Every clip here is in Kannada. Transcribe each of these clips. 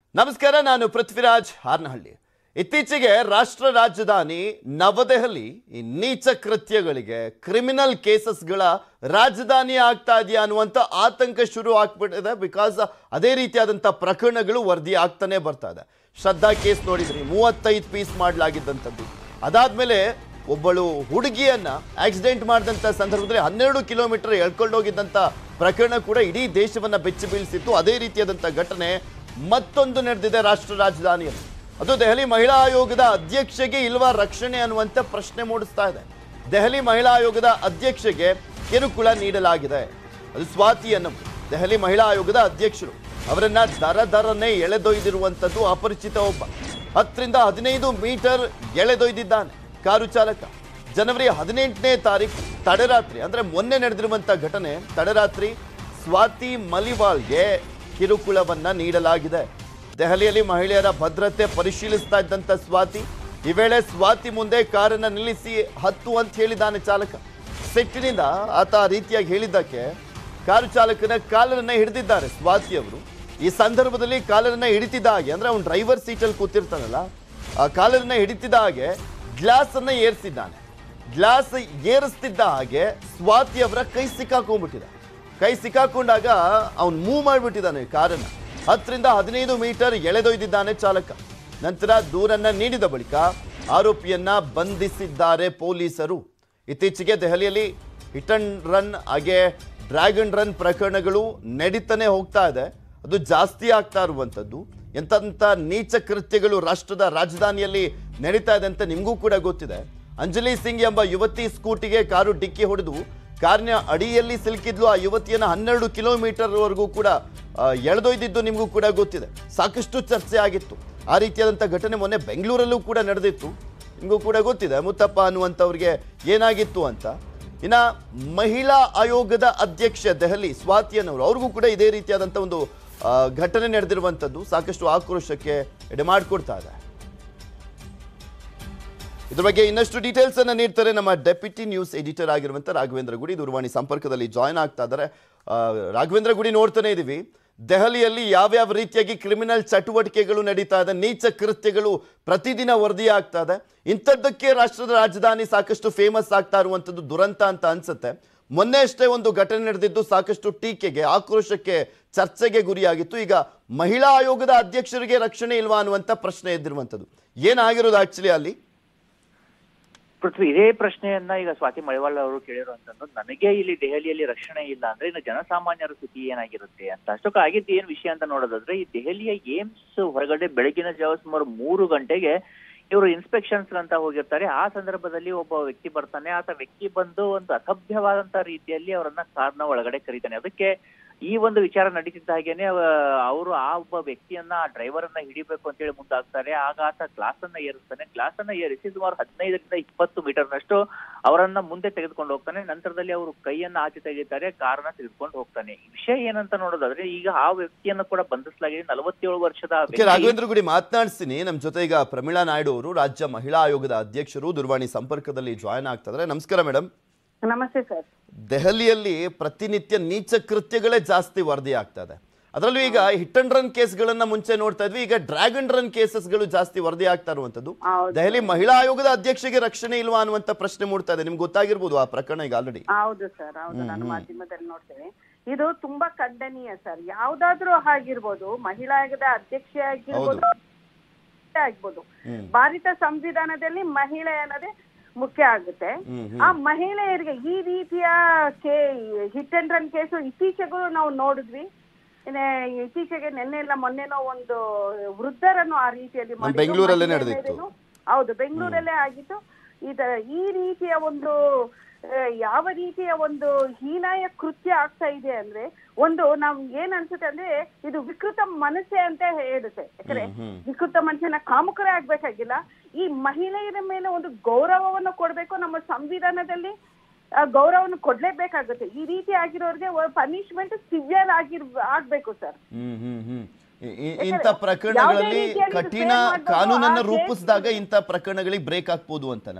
ನಮಸ್ಕಾರ ನಾನು ಪೃಥ್ವಿರಾಜ್ ಹಾರ್ನಹಳ್ಳಿ ಇತ್ತೀಚೆಗೆ ರಾಷ್ಟ್ರ ರಾಜಧಾನಿ ನವದೆಹಲಿ ಈ ನೀಚ ಕೃತ್ಯಗಳಿಗೆ ಕ್ರಿಮಿನಲ್ ಕೇಸಸ್ಗಳ ರಾಜಧಾನಿ ಆಗ್ತಾ ಇದೆಯಾ ಅನ್ನುವಂಥ ಆತಂಕ ಶುರು ಆಗ್ಬಿಟ್ಟಿದೆ ಬಿಕಾಸ್ ಅದೇ ರೀತಿಯಾದಂಥ ಪ್ರಕರಣಗಳು ವರದಿ ಆಗ್ತಾನೆ ಬರ್ತಾ ಇದೆ ಶ್ರದ್ಧಾ ಕೇಸ್ ನೋಡಿದ್ರಿ ಮೂವತ್ತೈದು ಪೀಸ್ ಮಾಡಲಾಗಿದ್ದಂಥದ್ದು ಅದಾದ್ಮೇಲೆ ಒಬ್ಬಳು ಹುಡುಗಿಯನ್ನ ಆಕ್ಸಿಡೆಂಟ್ ಮಾಡಿದಂಥ ಸಂದರ್ಭದಲ್ಲಿ ಹನ್ನೆರಡು ಕಿಲೋಮೀಟರ್ ಎಳ್ಕೊಂಡು ಹೋಗಿದ್ದಂಥ ಪ್ರಕರಣ ಕೂಡ ಇಡೀ ದೆಹಲಿಯನ್ನ ಬೆಚ್ಚಿ ಬೀಳಿಸಿತ್ತು ಅದೇ ರೀತಿಯಾದಂಥ ಘಟನೆ ಮತ್ತೊಂದು ನಡೆದಿದೆ ರಾಷ್ಟ್ರ ರಾಜಧಾನಿಯಲ್ಲಿ ಅದು ದೆಹಲಿ ಮಹಿಳಾ ಆಯೋಗದ ಅಧ್ಯಕ್ಷೆಗೆ ಇಲ್ವಾ ರಕ್ಷಣೆ ಅನ್ನುವಂಥ ಪ್ರಶ್ನೆ ಮೂಡಿಸ್ತಾ ಇದೆ ದೆಹಲಿ ಮಹಿಳಾ ಆಯೋಗದ ಅಧ್ಯಕ್ಷೆಗೆ ಕಿರುಕುಳ ನೀಡಲಾಗಿದೆ ಅದು ಸ್ವಾತಿ ಅನ್ನೋದು ದೆಹಲಿ ಮಹಿಳಾ ಆಯೋಗದ ಅಧ್ಯಕ್ಷರು ಅವರನ್ನ ದರ ದರನೆ ಎಳೆದೊಯ್ದಿರುವಂಥದ್ದು ಅಪರಿಚಿತ ಒಬ್ಬ ಹತ್ತರಿಂದ ಹದಿನೈದು ಮೀಟರ್ ಎಳೆದೊಯ್ದಿದ್ದಾನೆ ಕಾರು ಚಾಲಕ ಜನವರಿ ಹದಿನೆಂಟನೇ ತಾರೀಕು ತಡರಾತ್ರಿ ಅಂದ್ರೆ ಮೊನ್ನೆ ನಡೆದಿರುವಂತ ಘಟನೆ ತಡರಾತ್ರಿ ಸ್ವಾತಿ ಮಲಿವಾಲ್ಗೆ ಕಿರುಕುಳವನ್ನ ನೀಡಲಾಗಿದೆ ದೆಹಲಿಯಲ್ಲಿ ಮಹಿಳೆಯರ ಭದ್ರತೆ ಪರಿಶೀಲಿಸ್ತಾ ಇದ್ದಂತ ಸ್ವಾತಿ ಈ ವೇಳೆ ಸ್ವಾತಿ ಮುಂದೆ ಕಾರನ್ನ ನಿಲ್ಲಿಸಿ ಹತ್ತು ಅಂತ ಹೇಳಿದ್ದಾನೆ ಚಾಲಕ ಸಿಟ್ಟಿನಿಂದ ಆತ ಆ ರೀತಿಯಾಗಿ ಹೇಳಿದ್ದಕ್ಕೆ ಕಾರು ಚಾಲಕನ ಕಾಲನ್ನ ಹಿಡಿದಿದ್ದಾರೆ ಸ್ವಾತಿ ಅವರು ಈ ಸಂದರ್ಭದಲ್ಲಿ ಕಾಲನ್ನ ಹಿಡಿತಿದ್ದ ಹಾಗೆ ಅಂದ್ರೆ ಅವ್ನು ಡ್ರೈವರ್ ಸೀಟಲ್ಲಿ ಕೂತಿರ್ತಾನಲ್ಲ ಆ ಕಾಲನ್ನ ಹಿಡಿತಿದ್ದ ಹಾಗೆ ಗ್ಲಾಸ್ ಅನ್ನ ಏರಿಸಿದ್ದಾನೆ ಗ್ಲಾಸ್ ಏರಿಸ್ತಿದ್ದ ಹಾಗೆ ಸ್ವಾತಿ ಅವರ ಕೈ ಸಿಕ್ಕಾಕೊಂಡ್ಬಿಟ್ಟಿದೆ ಕೈ ಸಿಕ್ಕಾಕೊಂಡಾಗ ಅವ್ನು ಮೂವ್ ಮಾಡಿಬಿಟ್ಟಿದ್ದಾನೆ ಕಾರನ್ನ ಹತ್ತರಿಂದ ಹದಿನೈದು ಮೀಟರ್ ಎಳೆದೊಯ್ದಿದ್ದಾನೆ ಚಾಲಕ ನಂತರ ದೂರನ್ನ ನೀಡಿದ ಬಳಿಕ ಆರೋಪಿಯನ್ನ ಬಂಧಿಸಿದ್ದಾರೆ ಪೊಲೀಸರು ಇತ್ತೀಚೆಗೆ ದೆಹಲಿಯಲ್ಲಿ ಹಿಟ್ ಅಂಡ್ ರನ್ ಹಾಗೆ ಡ್ರ್ಯಾಗನ್ ರನ್ ಪ್ರಕರಣಗಳು ನಡೀತಾನೆ ಹೋಗ್ತಾ ಇದೆ ಅದು ಜಾಸ್ತಿ ಆಗ್ತಾ ಇರುವಂಥದ್ದು ಎಂತೆಂಥ ನೀಚ ಕೃತ್ಯಗಳು ರಾಷ್ಟ್ರದ ರಾಜಧಾನಿಯಲ್ಲಿ ನಡೀತಾ ಇದೆ ಅಂತ ನಿಮಗೂ ಕೂಡ ಗೊತ್ತಿದೆ ಅಂಜಲಿ ಸಿಂಗ್ ಎಂಬ ಯುವತಿ ಸ್ಕೂಟಿಗೆ ಕಾರು ಡಿಕ್ಕಿ ಹೊಡೆದು ಕಾರಿನ ಅಡಿಯಲ್ಲಿ ಸಿಲುಕಿದ್ಲು ಆ ಯುವತಿಯನ್ನ ಹನ್ನೆರಡು ಕಿಲೋಮೀಟರ್ವರೆಗೂ ಕೂಡ ಆ, ಎಳೆದೊಯ್ದಿದ್ದು ನಿಮಗೂ ಕೂಡ ಗೊತ್ತಿದೆ ಸಾಕಷ್ಟು ಚರ್ಚೆ ಆಗಿತ್ತು ಆ ರೀತಿಯಾದಂಥ ಘಟನೆ ಮೊನ್ನೆ ಬೆಂಗಳೂರಲ್ಲೂ ಕೂಡ ನಡೆದಿತ್ತು ನಿಮಗೂ ಕೂಡ ಗೊತ್ತಿದೆ ಮುತ್ತಪ್ಪ ಅನ್ನುವಂಥವ್ರಿಗೆ ಏನಾಗಿತ್ತು ಅಂತ ಇನ್ನ ಮಹಿಳಾ ಆಯೋಗದ ಅಧ್ಯಕ್ಷ ದೆಹಲಿ ಸ್ವಾತಿ ಅನ್ನೋರು ಅವ್ರಿಗೂ ಕೂಡ ಇದೇ ರೀತಿಯಾದಂಥ ಒಂದು ಆ, ಘಟನೆ ನಡೆದಿರುವಂಥದ್ದು ಸಾಕಷ್ಟು ಆಕ್ರೋಶಕ್ಕೆ ಎಡೆ ಮಾಡಿಕೊಡ್ತಾ ಇದೆ ಇದ್ರ ಬಗ್ಗೆ ಇನ್ನಷ್ಟು ಡೀಟೇಲ್ಸ್ ಅನ್ನ ನೀಡ್ತಾರೆ ನಮ್ಮ ಡೆಪ್ಯೂಟಿ ನ್ಯೂಸ್ ಎಡಿಟರ್ ಆಗಿರುವಂತ ರಾಘವೇಂದ್ರ ಗುಡಿ ದೂರವಾಣಿ ಸಂಪರ್ಕದಲ್ಲಿ ಜಾಯ್ನ್ ಆಗ್ತಾ ಇದ್ದಾರೆ ಆ, ರಾಘವೇಂದ್ರ ಗುಡಿ ನೋಡ್ತಾನೆ ಇದೀವಿ ದೆಹಲಿಯಲ್ಲಿ ಯಾವ್ಯಾವ ರೀತಿಯಾಗಿ ಕ್ರಿಮಿನಲ್ ಚಟುವಟಿಕೆಗಳು ನಡೀತಾ ಇದೆ ನೀಚ ಕೃತ್ಯಗಳು ಪ್ರತಿದಿನ ವರದಿ ಆಗ್ತಾ ಇದೆ ಇಂಥದ್ದಕ್ಕೆ ರಾಷ್ಟ್ರದ ರಾಜಧಾನಿ ಸಾಕಷ್ಟು ಫೇಮಸ್ ಆಗ್ತಾ ಇರುವಂಥದ್ದು ದುರಂತ ಅಂತ ಅನ್ಸುತ್ತೆ ಮೊನ್ನೆ ಅಷ್ಟೇ ಒಂದು ಘಟನೆ ನಡೆದಿದ್ದು ಸಾಕಷ್ಟು ಟೀಕೆಗೆ ಆಕ್ರೋಶಕ್ಕೆ ಚರ್ಚೆಗೆ ಗುರಿಯಾಗಿತ್ತು ಈಗ ಮಹಿಳಾ ಆಯೋಗದ ಅಧ್ಯಕ್ಷರಿಗೆ ರಕ್ಷಣೆ ಇಲ್ವಾ ಅನ್ನುವಂಥ ಪ್ರಶ್ನೆ ಎದ್ದಿರುವಂಥದ್ದು ಏನಾಗಿರೋದು ಆಕ್ಚುಲಿ ಅಲ್ಲಿ ಪೃಥ್ವಿ ಇದೇ ಪ್ರಶ್ನೆಯನ್ನ ಈಗ ಸ್ವಾತಿ ಮಳಿವಾಳ ಅವರು ಕೇಳಿರುವಂತದ್ದು ನನಗೆ ಇಲ್ಲಿ ದೆಹಲಿಯಲ್ಲಿ ರಕ್ಷಣೆ ಇಲ್ಲ ಅಂದ್ರೆ ಇನ್ನು ಜನಸಾಮಾನ್ಯರ ಸ್ಥಿತಿ ಏನಾಗಿರುತ್ತೆ ಅಂತ ಅಷ್ಟಕ್ಕೆ ಆಗಿದ್ದು ಏನ್ ವಿಷಯ ಅಂತ ನೋಡೋದಾದ್ರೆ ಈ ದೆಹಲಿಯ ಏಮ್ಸ್ ಹೊರಗಡೆ ಬೆಳಗಿನ ಜಾವ ಸುಮಾರು ಮೂರು ಗಂಟೆಗೆ ಇವರು ಇನ್ಸ್ಪೆಕ್ಷನ್ಸ್ ಅಂತ ಹೋಗಿರ್ತಾರೆ ಆ ಸಂದರ್ಭದಲ್ಲಿ ಒಬ್ಬ ವ್ಯಕ್ತಿ ಬರ್ತಾನೆ ಆತ ವ್ಯಕ್ತಿ ಬಂದು ಒಂದು ಅಸಭ್ಯವಾದಂತ ರೀತಿಯಲ್ಲಿ ಅವರನ್ನ ಕಾರ್ನ ಒಳಗಡೆ ಕರೀತಾನೆ ಅದಕ್ಕೆ ಈ ಒಂದು ವಿಚಾರ ನಡೀತಿದ್ದ ಹಾಗೇನೆ ಅವರು ಆ ಒಬ್ಬ ವ್ಯಕ್ತಿಯನ್ನ ಆ ಡ್ರೈವರ್ ಅನ್ನ ಹಿಡಿಬೇಕು ಅಂತ ಹೇಳಿ ಮುಂದಾಗ್ತಾರೆ ಆಗ ಆತ ಗ್ಲಾಸ್ ಅನ್ನ ಏರಿಸ್ತಾನೆ ಗ್ಲಾಸ್ ಅನ್ನ ಏರಿಸಿ ಸುಮಾರು ಹದಿನೈದರಿಂದ ಇಪ್ಪತ್ತು ಮೀಟರ್ನಷ್ಟು ಅವರನ್ನ ಮುಂದೆ ತೆಗೆದುಕೊಂಡು ಹೋಗ್ತಾನೆ ನಂತರದಲ್ಲಿ ಅವರು ಕೈಯನ್ನ ಆಚೆ ತೆಗಿತಾರೆ ಕಾರನ್ನ ತೆಗೆದುಕೊಂಡು ಹೋಗ್ತಾನೆ ಈ ವಿಷಯ ಏನಂತ ನೋಡೋದಾದ್ರೆ ಈಗ ಆ ವ್ಯಕ್ತಿಯನ್ನ ಕೂಡ ಬಂಧಿಸಲಾಗಿದೆ ನಲವತ್ತೇಳು ವರ್ಷದ ಓಕೆ ವ್ಯಕ್ತಿ ರಾಘವೇಂದ್ರ ಗುಡಿ ಮಾತನಾಡಿಸ್ತೀನಿ ನಮ್ಮ ಜೊತೆ ಈಗ ಪ್ರಮೀಳಾ ನಾಯ್ಡು ಅವರು ರಾಜ್ಯ ಮಹಿಳಾ ಆಯೋಗದ ಅಧ್ಯಕ್ಷರು ದೂರವಾಣಿ ಸಂಪರ್ಕದಲ್ಲಿ ಜಾಯ್ನ್ ಆಗ್ತಾ ಇದ್ದಾರೆ ನಮಸ್ಕಾರ ಮೇಡಮ್ ನಮಸ್ತೆ ಸರ್ ದೆಹಲಿಯಲ್ಲಿ ಪ್ರತಿನಿತ್ಯ ನೀಚ ಕೃತ್ಯಗಳೇ ಜಾಸ್ತಿ ವರದಿ ಆಗ್ತಾ ಇದೆ ಅದರಲ್ಲೂ ಈಗ ಹಿಟ್ ಅಂಡ್ ರನ್ ಕೇಸ್ಗಳನ್ನ ಮುಂಚೆ ನೋಡ್ತಾ ಇದ್ವಿ ಈಗ ಡ್ರ್ಯಾಗನ್ ರನ್ ಕೇಸಸ್ಗಳು ಜಾಸ್ತಿ ವರದಿ ಆಗ್ತಾ ಇರುವಂತದ್ದು ಹೌದು. ದೆಹಲಿ ಮಹಿಳಾ ಆಯೋಗದ ಅಧ್ಯಕ್ಷೆಗೆ ರಕ್ಷಣೆ ಇಲ್ವಾ ಅನ್ನುವಂತ ಪ್ರಶ್ನೆ ಮೂಡ್ತಾ ಇದೆ ನಿಮ್ಗೆ ಗೊತ್ತಾಗಿರ್ಬೋದು ಆ ಪ್ರಕರಣ ಈಗ ಆಲ್ರೆಡಿ ಹೌದು ಸರ್ ಹೌದು ನಾನು ಮಾಧ್ಯಮದಲ್ಲಿ ನೋಡ್ತೇನೆ ಇದು ತುಂಬಾ ಖಂಡನೀಯ ಸರ್ ಯಾವ್ದಾದ್ರೂ ಆಗಿರ್ಬೋದು ಮಹಿಳಾ ಆಯೋಗದ ಅಧ್ಯಕ್ಷೆ ಆಗಿರ್ಬೋದು ಆಗ್ಬೋದು ಭಾರತ ಸಂವಿಧಾನದಲ್ಲಿ ಮಹಿಳೆ ಅನ್ನೋದೇ ಮುಖ್ಯ ಆಗುತ್ತೆ ಆ ಮಹಿಳೆಯರಿಗೆ ಈ ರೀತಿಯ ಕೇ ಹಿಟ್ ಅಂಡ್ ರನ್ ಕೇಸು ಇತ್ತೀಚೆಗೂ ನಾವು ನೋಡಿದ್ವಿ ಇನ್ನ ಇತ್ತೀಚೆಗೆ ನಿನ್ನೆ ಇಲ್ಲ ಮೊನ್ನೆನೋ ಒಂದು ವೃದ್ಧರನ್ನು ಆ ರೀತಿಯಲ್ಲಿ ಮಾಡಿದ್ರು. ಬೆಂಗಳೂರಲ್ಲೇ ಮಹಿಳೆ ನಡೆದಿತ್ತು. ಮೇಲೇನು- ಹೌದು ಬೆಂಗಳೂರಲ್ಲೇ ಆಗಿತ್ತು ಈ ತರ ಈ ರೀತಿಯ ಒಂದು ಆ, ಯಾವ ರೀತಿಯ ಒಂದು ಹೀನಾಯ ಕೃತ್ಯ ಆಗ್ತಾ ಇದೆ ಅಂದ್ರೆ ಒಂದು ನಾವ್ ಏನ್ ಅನ್ಸುತ್ತೆ ಅಂದ್ರೆ ಇದು ವಿಕೃತ ಮನಸ್ಸೆ ಅಂತ ಹೇಳುತ್ತೆ ಯಾಕಂದ್ರೆ ವಿಕೃತ ಮನುಷ್ಯನ ಕಾಮುಕರೇ ಆಗ್ಬೇಕಾಗಿಲ್ಲ ಈ ಮಹಿಳೆಯರ ಮೇಲೆ ಒಂದು ಗೌರವವನ್ನು ಕೊಡ್ಬೇಕು ನಮ್ಮ ಸಂವಿಧಾನದಲ್ಲಿ ಆ, ಗೌರವವನ್ನು ಕೊಡ್ಲೇಬೇಕಾಗುತ್ತೆ ಈ ರೀತಿ ಆಗಿರೋರಿಗೆ ಪನಿಷ್ಮೆಂಟ್ ಸಿವಿಯರ್ ಆಗಿರ್ ಆಗ್ಬೇಕು ಸರ್ ಹ್ಮ್ ಹ್ಮ್ ಹ್ಮ್ ಇ- ಇ- ಇಂಥ ಪ್ರಕರಣಗಳಲ್ಲಿ ಯಾವುದೇ ರೀತಿಯಲ್ಲಿ ಇದು ಕಠಿಣ frame ಮಾಡ್ಬೋದು, ಕಾನೂನನ್ನ ಆ ರೂಪಿಸಿದಾಗ case- ಇಂಥ ಪ್ರಕರಣಗಳಿಗೆ ಬ್ರೇಕ್ ಹಾಕ್ಬೋದು ಅಂತನಾ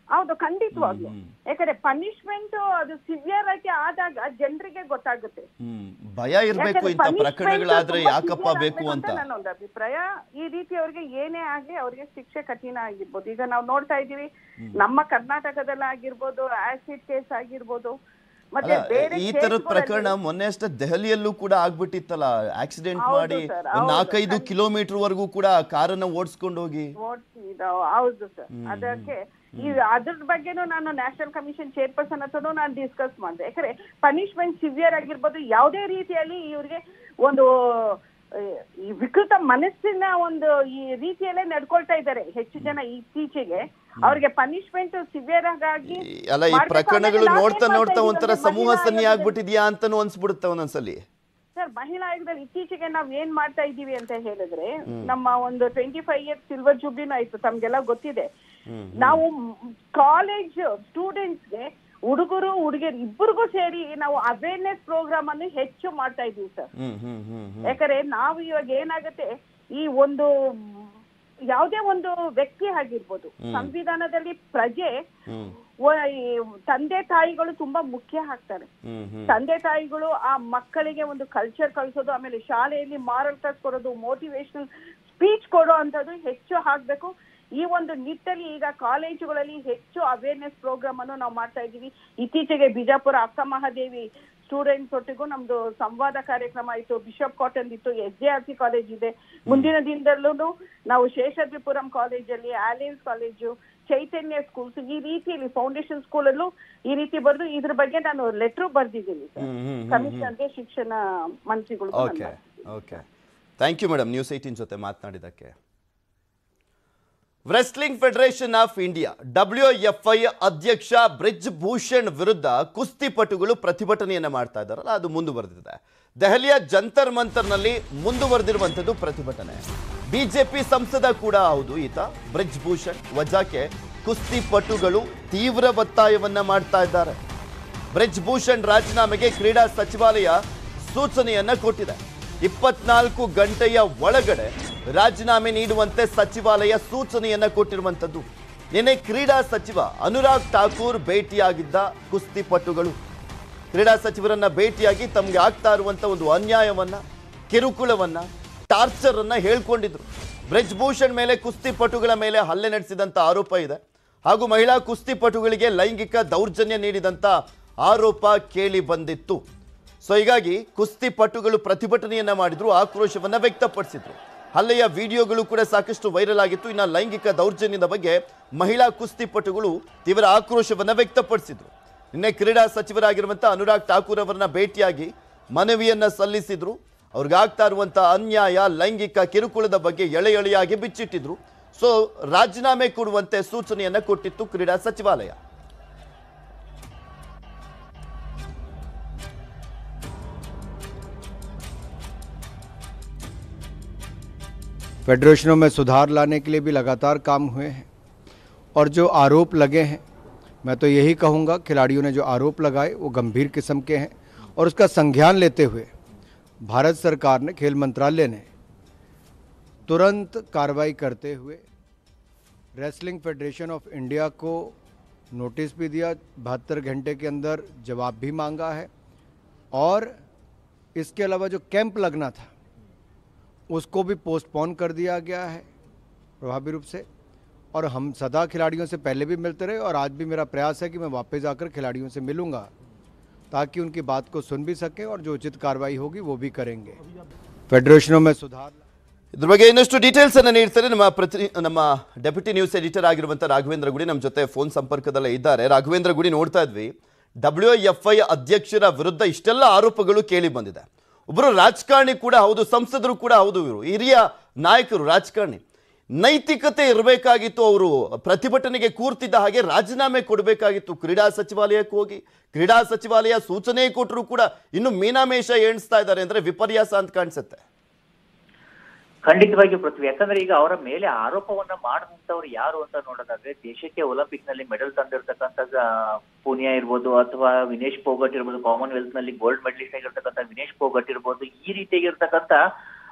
ಹೌದು ಖಂಡಿತವಾಗ್ಲು ಯಾಕಂದ್ರೆ ಪನಿಷ್ಮೆಂಟ್ ಅದು ಸಿವಿಯರ್ ಆಗಿ ಆದಾಗ ಜನರಿಗೆ ಗೊತ್ತಾಗುತ್ತೆ ಹ್ಮ್ ಭಯ ಇರ್ಬೇಕು ಯಾಕಂದ್ರೆ ಇಂಥ punishment ಪ್ರಕರಣಗಳಾದ್ರೆ ತುಂಬಾ ಯಾಕಪ್ಪ severe ಬೇಕು ಆಗ್ಬೇಕು ಅಂತ ನನ್ನ ಒಂದು ಅಭಿಪ್ರಾಯ ಈ ರೀತಿ ಅವ್ರಿಗೆ ಏನೇ ಆಗ್ಲಿ ಅವ್ರಿಗೆ ಶಿಕ್ಷೆ ಕಠಿಣ ಆಗಿರ್ಬೋದು ಈಗ ನಾವು ನೋಡ್ತಾ ಇದೀವಿ ನಮ್ಮ ಕರ್ನಾಟಕದಲ್ಲಿ ಆಗಿರ್ಬೋದು ಆಸಿಡ್ ಕೇಸ್ ಆಗಿರ್ಬೋದು ಮತ್ತೆ ಅಲ್ಲ ಬೇರೆ ಈ ತರದ states ಗಳಲ್ಲಿ- ಪ್ರಕರಣ ಮೊನ್ನೆ ಅಷ್ಟೇ ದೆಹಲಿಯಲ್ಲೂ ಕೂಡ ಆಗ್ಬಿಟ್ಟಿತ್ತಲ್ಲ ಆಕ್ಸಿಡೆಂಟ್ ಹೌದು ಮಾಡಿ sir, ಒಂದ್ ಹೌದು. ನಾಲ್ಕೈದು ಕಿಲೋಮೀಟರ್ ವರೆಗೂ ಕೂಡ ಕಾರನ್ನ ಓಡಿಸ್ಕೊಂಡು ಹೋಗಿ ಓಡ್ಸಿದಾವ್. ಹೌದು ಸರ್ ಅದಕ್ಕೆ ಈ ಅದ್ರ ಬಗ್ಗೆನೂ ನಾನು ನ್ಯಾಷನಲ್ ಕಮಿಷನ್ ಚೇರ್ಪರ್ಸನ್ ಹತ್ರನೂ ನಾನು ಡಿಸ್ಕಸ್ ಮಾಡಿದೆ ಯಾಕಂದ್ರೆ ಪನಿಷ್ಮೆಂಟ್ ಸಿವಿಯರ್ ಆಗಿರ್ಬೋದು ಯಾವುದೇ ರೀತಿಯಲ್ಲಿ ಇವ್ರಿಗೆ ಒಂದು ಆ, ಈ ವಿಕೃತ ಮನಸ್ಸಿನ ಒಂದು ಈ ರೀತಿಯಲ್ಲೇ ನಡ್ಕೊಳ್ತಾ ಇದ್ದಾರೆ ಹೆಚ್ಚು ಜನ ಇತ್ತೀಚೆಗೆ ಅವ್ರಿಗೆ ಪನಿಷ್ಮೆಂಟ್ ಸಿವಿಯರ್ ಆಗಿ ಈ- ಅಲ್ಲ ಈ ಮಾಡ್ಬೇಕು. ಪ್ರಕರಣಗಳು ಆಮೇಲೆ ನೋಡ್ತಾ ನಾವೇನ್ ನೋಡ್ತಾ ಮಾಡ್ತಾ ಒಂಥರ ಇದೀವಿ ಸಮೂಹ ಮಹಿಳಾ ಸನ್ನಿ ಆಯೋಗದಲ್ಲಿ- ಆಗ್ಬಿಟ್ಟಿದ್ಯಾ ಅಂತಾನು ಅನ್ಸ್ಬಿಡುತ್ತೆ ಒಂದೊಂದ್ಸಲಿ ಸರ್ ಮಹಿಳಾ ಆಯೋಗದಲ್ಲಿ ಇತ್ತೀಚೆಗೆ ನಾವ್ ಏನ್ ಮಾಡ್ತಾ ಇದ್ದೀವಿ ಅಂತ ಹೇಳಿದ್ರೆ ನಮ್ಮ ಒಂದು ಟ್ವೆಂಟಿ ಫೈವ್ ಇಯರ್ಸ್ ಸಿಲ್ವರ್ ಜೂಬ್ಲಿನೂ ಆಯ್ತು ತಮ್ಗೆಲ್ಲ ಗೊತ್ತಿದೆ ನಾವು ಕಾಲೇಜ್ ಸ್ಟೂಡೆಂಟ್ಸ್ಗೆ ಹುಡುಗರು ಹುಡುಗಿಯರು ಇಬ್ಬರಿಗೂ ಸೇರಿ ನಾವು ಅವೇರ್ನೆಸ್ ಪ್ರೋಗ್ರಾಮ್ ಅನ್ನು ಹೆಚ್ಚು ಮಾಡ್ತಾ ಇದ್ದೀವಿ ಸರ್ ಹ್ಮ್ ಹ್ಮ್ ಹ್ಮ್ ಹ್ಮ್ ಯಾಕಂದ್ರೆ ನಾವು ಇವಾಗ ಏನಾಗುತ್ತೆ ಈ ಒಂದು ಯಾವುದೇ ಒಂದು ವ್ಯಕ್ತಿ ಆಗಿರ್ಬೋದು ಸಂವಿಧಾನದಲ್ಲಿ ಪ್ರಜೆ ಹ್ಮ್ ವ- ಈ ತಂದೆ ತಾಯಿಗಳು ತುಂಬಾ ಮುಖ್ಯ ಆಗ್ತಾರೆ ಹ್ಮ್ ಹ್ಮ್ ತಂದೆ ತಾಯಿಗಳು ಆ ಮಕ್ಕಳಿಗೆ ಒಂದು ಕಲ್ಚರ್ ಕಲಿಸೋದು ಆಮೇಲೆ ಶಾಲೆಯಲ್ಲಿ ಮಾರಲ್ ಕ್ಲಾಸ್ ಕೊಡೋದು ಮೋಟಿವೇಶನಲ್ ಸ್ಪೀಚ್ ಕೊಡೋ ಅಂಥದ್ದು ಹೆಚ್ಚು ಆಗ್ಬೇಕು ಈ ಒಂದು ನಿಟ್ಟಲ್ಲಿ ಈಗ ಕಾಲೇಜುಗಳಲ್ಲಿ ಹೆಚ್ಚು ಅವೇರ್ನೆಸ್ ಪ್ರೋಗ್ರಾಮ್ ಅನ್ನು ನಾವು ಮಾಡ್ತಾ ಇದ್ದೀವಿ ಇತ್ತೀಚೆಗೆ ಬಿಜಾಪುರ ಅಕ್ಕ ಮಹಾದೇವಿ ಸ್ಟೂಡೆಂಟ್ಸ್ ಒಟ್ಟಿಗೂ ನಮ್ದು ಸಂವಾದ ಕಾರ್ಯಕ್ರಮ ಆಯಿತು ಬಿಷಪ್ ಕಾಟನ್ ಇತ್ತು S J R C college ಇದೆ ಮುಂದಿನ ದಿನದಲ್ಲೂ ನಾವು ಶೇಷಾದ್ರಿಪುರಂ ಕಾಲೇಜಲ್ಲಿ ಆಲಿಯನ್ಸ್ ಕಾಲೇಜು ಚೈತನ್ಯ ಸ್ಕೂಲ್ಸ್ ಈ ರೀತಿಯಲ್ಲಿ ಫೌಂಡೇಶನ್ ಸ್ಕೂಲಲ್ಲೂ ಈ ರೀತಿ ಬರೆದು ಇದ್ರ ಬಗ್ಗೆ ನಾನು ಲೆಟರ್ ಬರ್ದಿದ್ದೀನಿ ಸರ್ ಹ್ಮ್ ಹ್ಮ್ ಹ್ಮ್ ಕಮಿಷನರ್ಗೆ ಶಿಕ್ಷಣ ಮಂತ್ರಿಗಳು okay okay thank you madam News Eighteen ಜೊತೆ ಮಾತನಾಡಿದ್ದಕ್ಕೆ wrestling federation of India W F I ಅಧ್ಯಕ್ಷ ಬ್ರಿಜ್ ಭೂಷಣ್ ವಿರುದ್ಧ ಕುಸ್ತಿಪಟುಗಳು ಪ್ರತಿಭಟನೆಯನ್ನ ಮಾಡ್ತಾ ಇದ್ದಾರಲ್ಲ ಅದು ಮುಂದುವರೆದಿದೆ ದೆಹಲಿಯ ಜಂತರ್ ಮಂತರ್ನಲ್ಲಿ ಮುಂದುವರೆದಿರುವಂಥದ್ದು ಪ್ರತಿಭಟನೆ ಬಿಜೆಪಿ ಸಂಸದ ಕೂಡ ಹೌದು ಈತ ಬ್ರಿಜ್ ಭೂಷಣ್ ವಜಾಕ್ಕೆ ಕುಸ್ತಿಪಟುಗಳು ತೀವ್ರ ಒತ್ತಾಯವನ್ನ ಮಾಡ್ತಾ ಇದ್ದಾರೆ ಬ್ರಿಜ್ ಭೂಷಣ್ ರಾಜೀನಾಮೆಗೆ ಕ್ರೀಡಾ ಸಚಿವಾಲಯ ಸೂಚನೆಯನ್ನ ಕೊಟ್ಟಿದೆ ಇಪ್ಪತ್ನಾಲ್ಕು ಗಂಟೆಯ ಒಳಗಡೆ ರಾಜೀನಾಮೆ ನೀಡುವಂತೆ ಸಚಿವಾಲಯ ಸೂಚನೆಯನ್ನ ಕೊಟ್ಟಿರುವಂಥದ್ದು ನಿನ್ನೆ ಕ್ರೀಡಾ ಸಚಿವ ಅನುರಾಗ್ ಠಾಕೂರ್ ಭೇಟಿಯಾಗಿದ್ದ ಕುಸ್ತಿಪಟುಗಳು ಕ್ರೀಡಾ ಸಚಿವರನ್ನ ಭೇಟಿಯಾಗಿ ತಮಗೆ ಆಗ್ತಾ ಇರುವಂತ ಒಂದು ಅನ್ಯಾಯವನ್ನ ಕಿರುಕುಳವನ್ನ ಟಾರ್ಚರ್ ಅನ್ನ ಹೇಳ್ಕೊಂಡಿದ್ರು ಬ್ರಿಜ್ ಭೂಷಣ್ ಮೇಲೆ ಕುಸ್ತಿಪಟುಗಳ ಮೇಲೆ ಹಲ್ಲೆ ನಡೆಸಿದಂತ ಆರೋಪ ಇದೆ ಹಾಗೂ ಮಹಿಳಾ ಕುಸ್ತಿಪಟುಗಳಿಗೆ ಲೈಂಗಿಕ ದೌರ್ಜನ್ಯ ನೀಡಿದಂತ ಆರೋಪ ಕೇಳಿ ಬಂದಿತ್ತು ಸೊ ಹೀಗಾಗಿ ಕುಸ್ತಿಪಟುಗಳು ಪ್ರತಿಭಟನೆಯನ್ನ ಮಾಡಿದ್ರು ಆಕ್ರೋಶವನ್ನ ವ್ಯಕ್ತಪಡಿಸಿದ್ರು ಹಲ್ಲೆಯ ವಿಡಿಯೋಗಳು ಕೂಡ ಸಾಕಷ್ಟು ವೈರಲ್ ಆಗಿತ್ತು ಇನ್ನು ಲೈಂಗಿಕ ದೌರ್ಜನ್ಯದ ಬಗ್ಗೆ ಮಹಿಳಾ ಕುಸ್ತಿಪಟುಗಳು ತೀವ್ರ ಆಕ್ರೋಶವನ್ನ ವ್ಯಕ್ತಪಡಿಸಿದ್ರು ನಿನ್ನೆ ಕ್ರೀಡಾ ಸಚಿವರಾಗಿರುವಂಥ ಅನುರಾಗ್ ಠಾಕೂರ್ ಅವರನ್ನ ಭೇಟಿಯಾಗಿ ಮನವಿಯನ್ನ ಸಲ್ಲಿಸಿದ್ರು ಅವ್ರಿಗಾಗ್ತಾ ಇರುವಂಥ ಅನ್ಯಾಯ ಲೈಂಗಿಕ ಕಿರುಕುಳದ ಬಗ್ಗೆ ಎಳೆ ಎಳೆಯಾಗಿ ಬಿಚ್ಚಿಟ್ಟಿದ್ರು ಸೊ ರಾಜೀನಾಮೆ ಕೊಡುವಂತೆ ಸೂಚನೆಯನ್ನ ಕೊಟ್ಟಿತ್ತು ಕ್ರೀಡಾ ಸಚಿವಾಲಯ फेडरेशनों में सुधार लाने के लिए भी लगातार काम हुए हैं और जो आरोप लगे हैं मैं तो यही कहूँगा खिलाड़ियों ने जो आरोप लगाए वो गंभीर किस्म के हैं और उसका संज्ञान लेते हुए भारत सरकार ने खेल मंत्रालय ने तुरंत कार्रवाई करते हुए रेसलिंग फेडरेशन ऑफ इंडिया को नोटिस भी दिया बहत्तर घंटे के अंदर जवाब भी मांगा है और इसके अलावा जो कैंप लगना था उसको भी पोस्टपोन कर दिया गया है प्रभावी रूप से और हम सदा खिलाड़ियों से पहले भी मिलते रहे और आज भी मेरा प्रयास है कि मैं वापस जाकर खिलाड़ियों से मिलूंगा ताकि उनकी बात को सुन भी सकें और जो उचित कार्रवाई होगी वो भी करेंगे फेडरेशनों में सुधार ಇದ್ರ ಬಗ್ಗೆ ಇನ್ನಷ್ಟು ಡೀಟೇಲ್ಸ್ ಅನ್ನ ನೀಡ್ತಾರೆ ನಮ್ಮ ಪ್ರತಿ ನಮ್ಮ ಡೆಪ್ಯೂಟಿ ನ್ಯೂಸ್ ಎಡಿಟರ್ ಆಗಿರುವಂತ ರಾಘವೇಂದ್ರ ಗುಡಿ ನಮ್ಮ ಜೊತೆ ಫೋನ್ ಸಂಪರ್ಕದಲ್ಲೇ ಇದ್ದಾರೆ ರಾಘವೇಂದ್ರ ಗುಡಿ ನೋಡ್ತಾ ಇದ್ವಿ ಡಬ್ಲ್ಯೂ ಎಫ್ ಐ ಅಧ್ಯಕ್ಷರ ವಿರುದ್ಧ ಇಷ್ಟೆಲ್ಲ ಆರೋಪಗಳು ಕೇಳಿ ಬಂದಿದೆ ಒಬ್ಬರು ರಾಜಕಾರಣಿ ಕೂಡ ಹೌದು ಸಂಸದರು ಕೂಡ ಹೌದು ಇವರು ಹಿರಿಯ ನಾಯಕರು ರಾಜಕಾರಣಿ ನೈತಿಕತೆ ಇರಬೇಕಾಗಿತ್ತು ಅವರು ಪ್ರತಿಭಟನೆಗೆ ಕೂರ್ತಿದ್ದ ಹಾಗೆ ರಾಜೀನಾಮೆ ಕೊಡಬೇಕಾಗಿತ್ತು ಕ್ರೀಡಾ ಸಚಿವಾಲಯಕ್ಕೆ ಹೋಗಿ ಕ್ರೀಡಾ ಸಚಿವಾಲಯ ಸೂಚನೆ ಕೊಟ್ಟರು ಕೂಡ ಇನ್ನು ಮೀನಾಮೇಷ ಎಣಿಸ್ತಾ ಇದ್ದಾರೆ ಅಂದ್ರೆ ವಿಪರ್ಯಾಸ ಅಂತ ಕಾಣಿಸುತ್ತೆ ಖಂಡಿತವಾಗಿಯೂ ಪೃಥ್ವಿ ಯಾಕಂದ್ರೆ ಈಗ ಅವರ ಮೇಲೆ ಆರೋಪವನ್ನ ಮಾಡಿದಂತವ್ರು ಯಾರು ಅಂತ ನೋಡೋದಾದ್ರೆ ದೇಶಕ್ಕೆ ಒಲಿಂಪಿಕ್ ನಲ್ಲಿ ಮೆಡಲ್ ತಂದಿರತಕ್ಕಂತ ಪೂನಿಯಾ ಇರ್ಬೋದು ಅಥವಾ ವಿನೇಶ್ ಪೋಗಟ್ ಇರ್ಬೋದು ಕಾಮನ್ವೆಲ್ತ್ ನಲ್ಲಿ ಗೋಲ್ಡ್ ಮೆಡಲಿಸ್ಟ್ ಆಗಿರ್ತಕ್ಕಂಥ ವಿನೇಶ್ ಪೋಗಟ್ ಇರ್ಬೋದು ಈ ರೀತಿಯಾಗಿರ್ತಕ್ಕಂಥ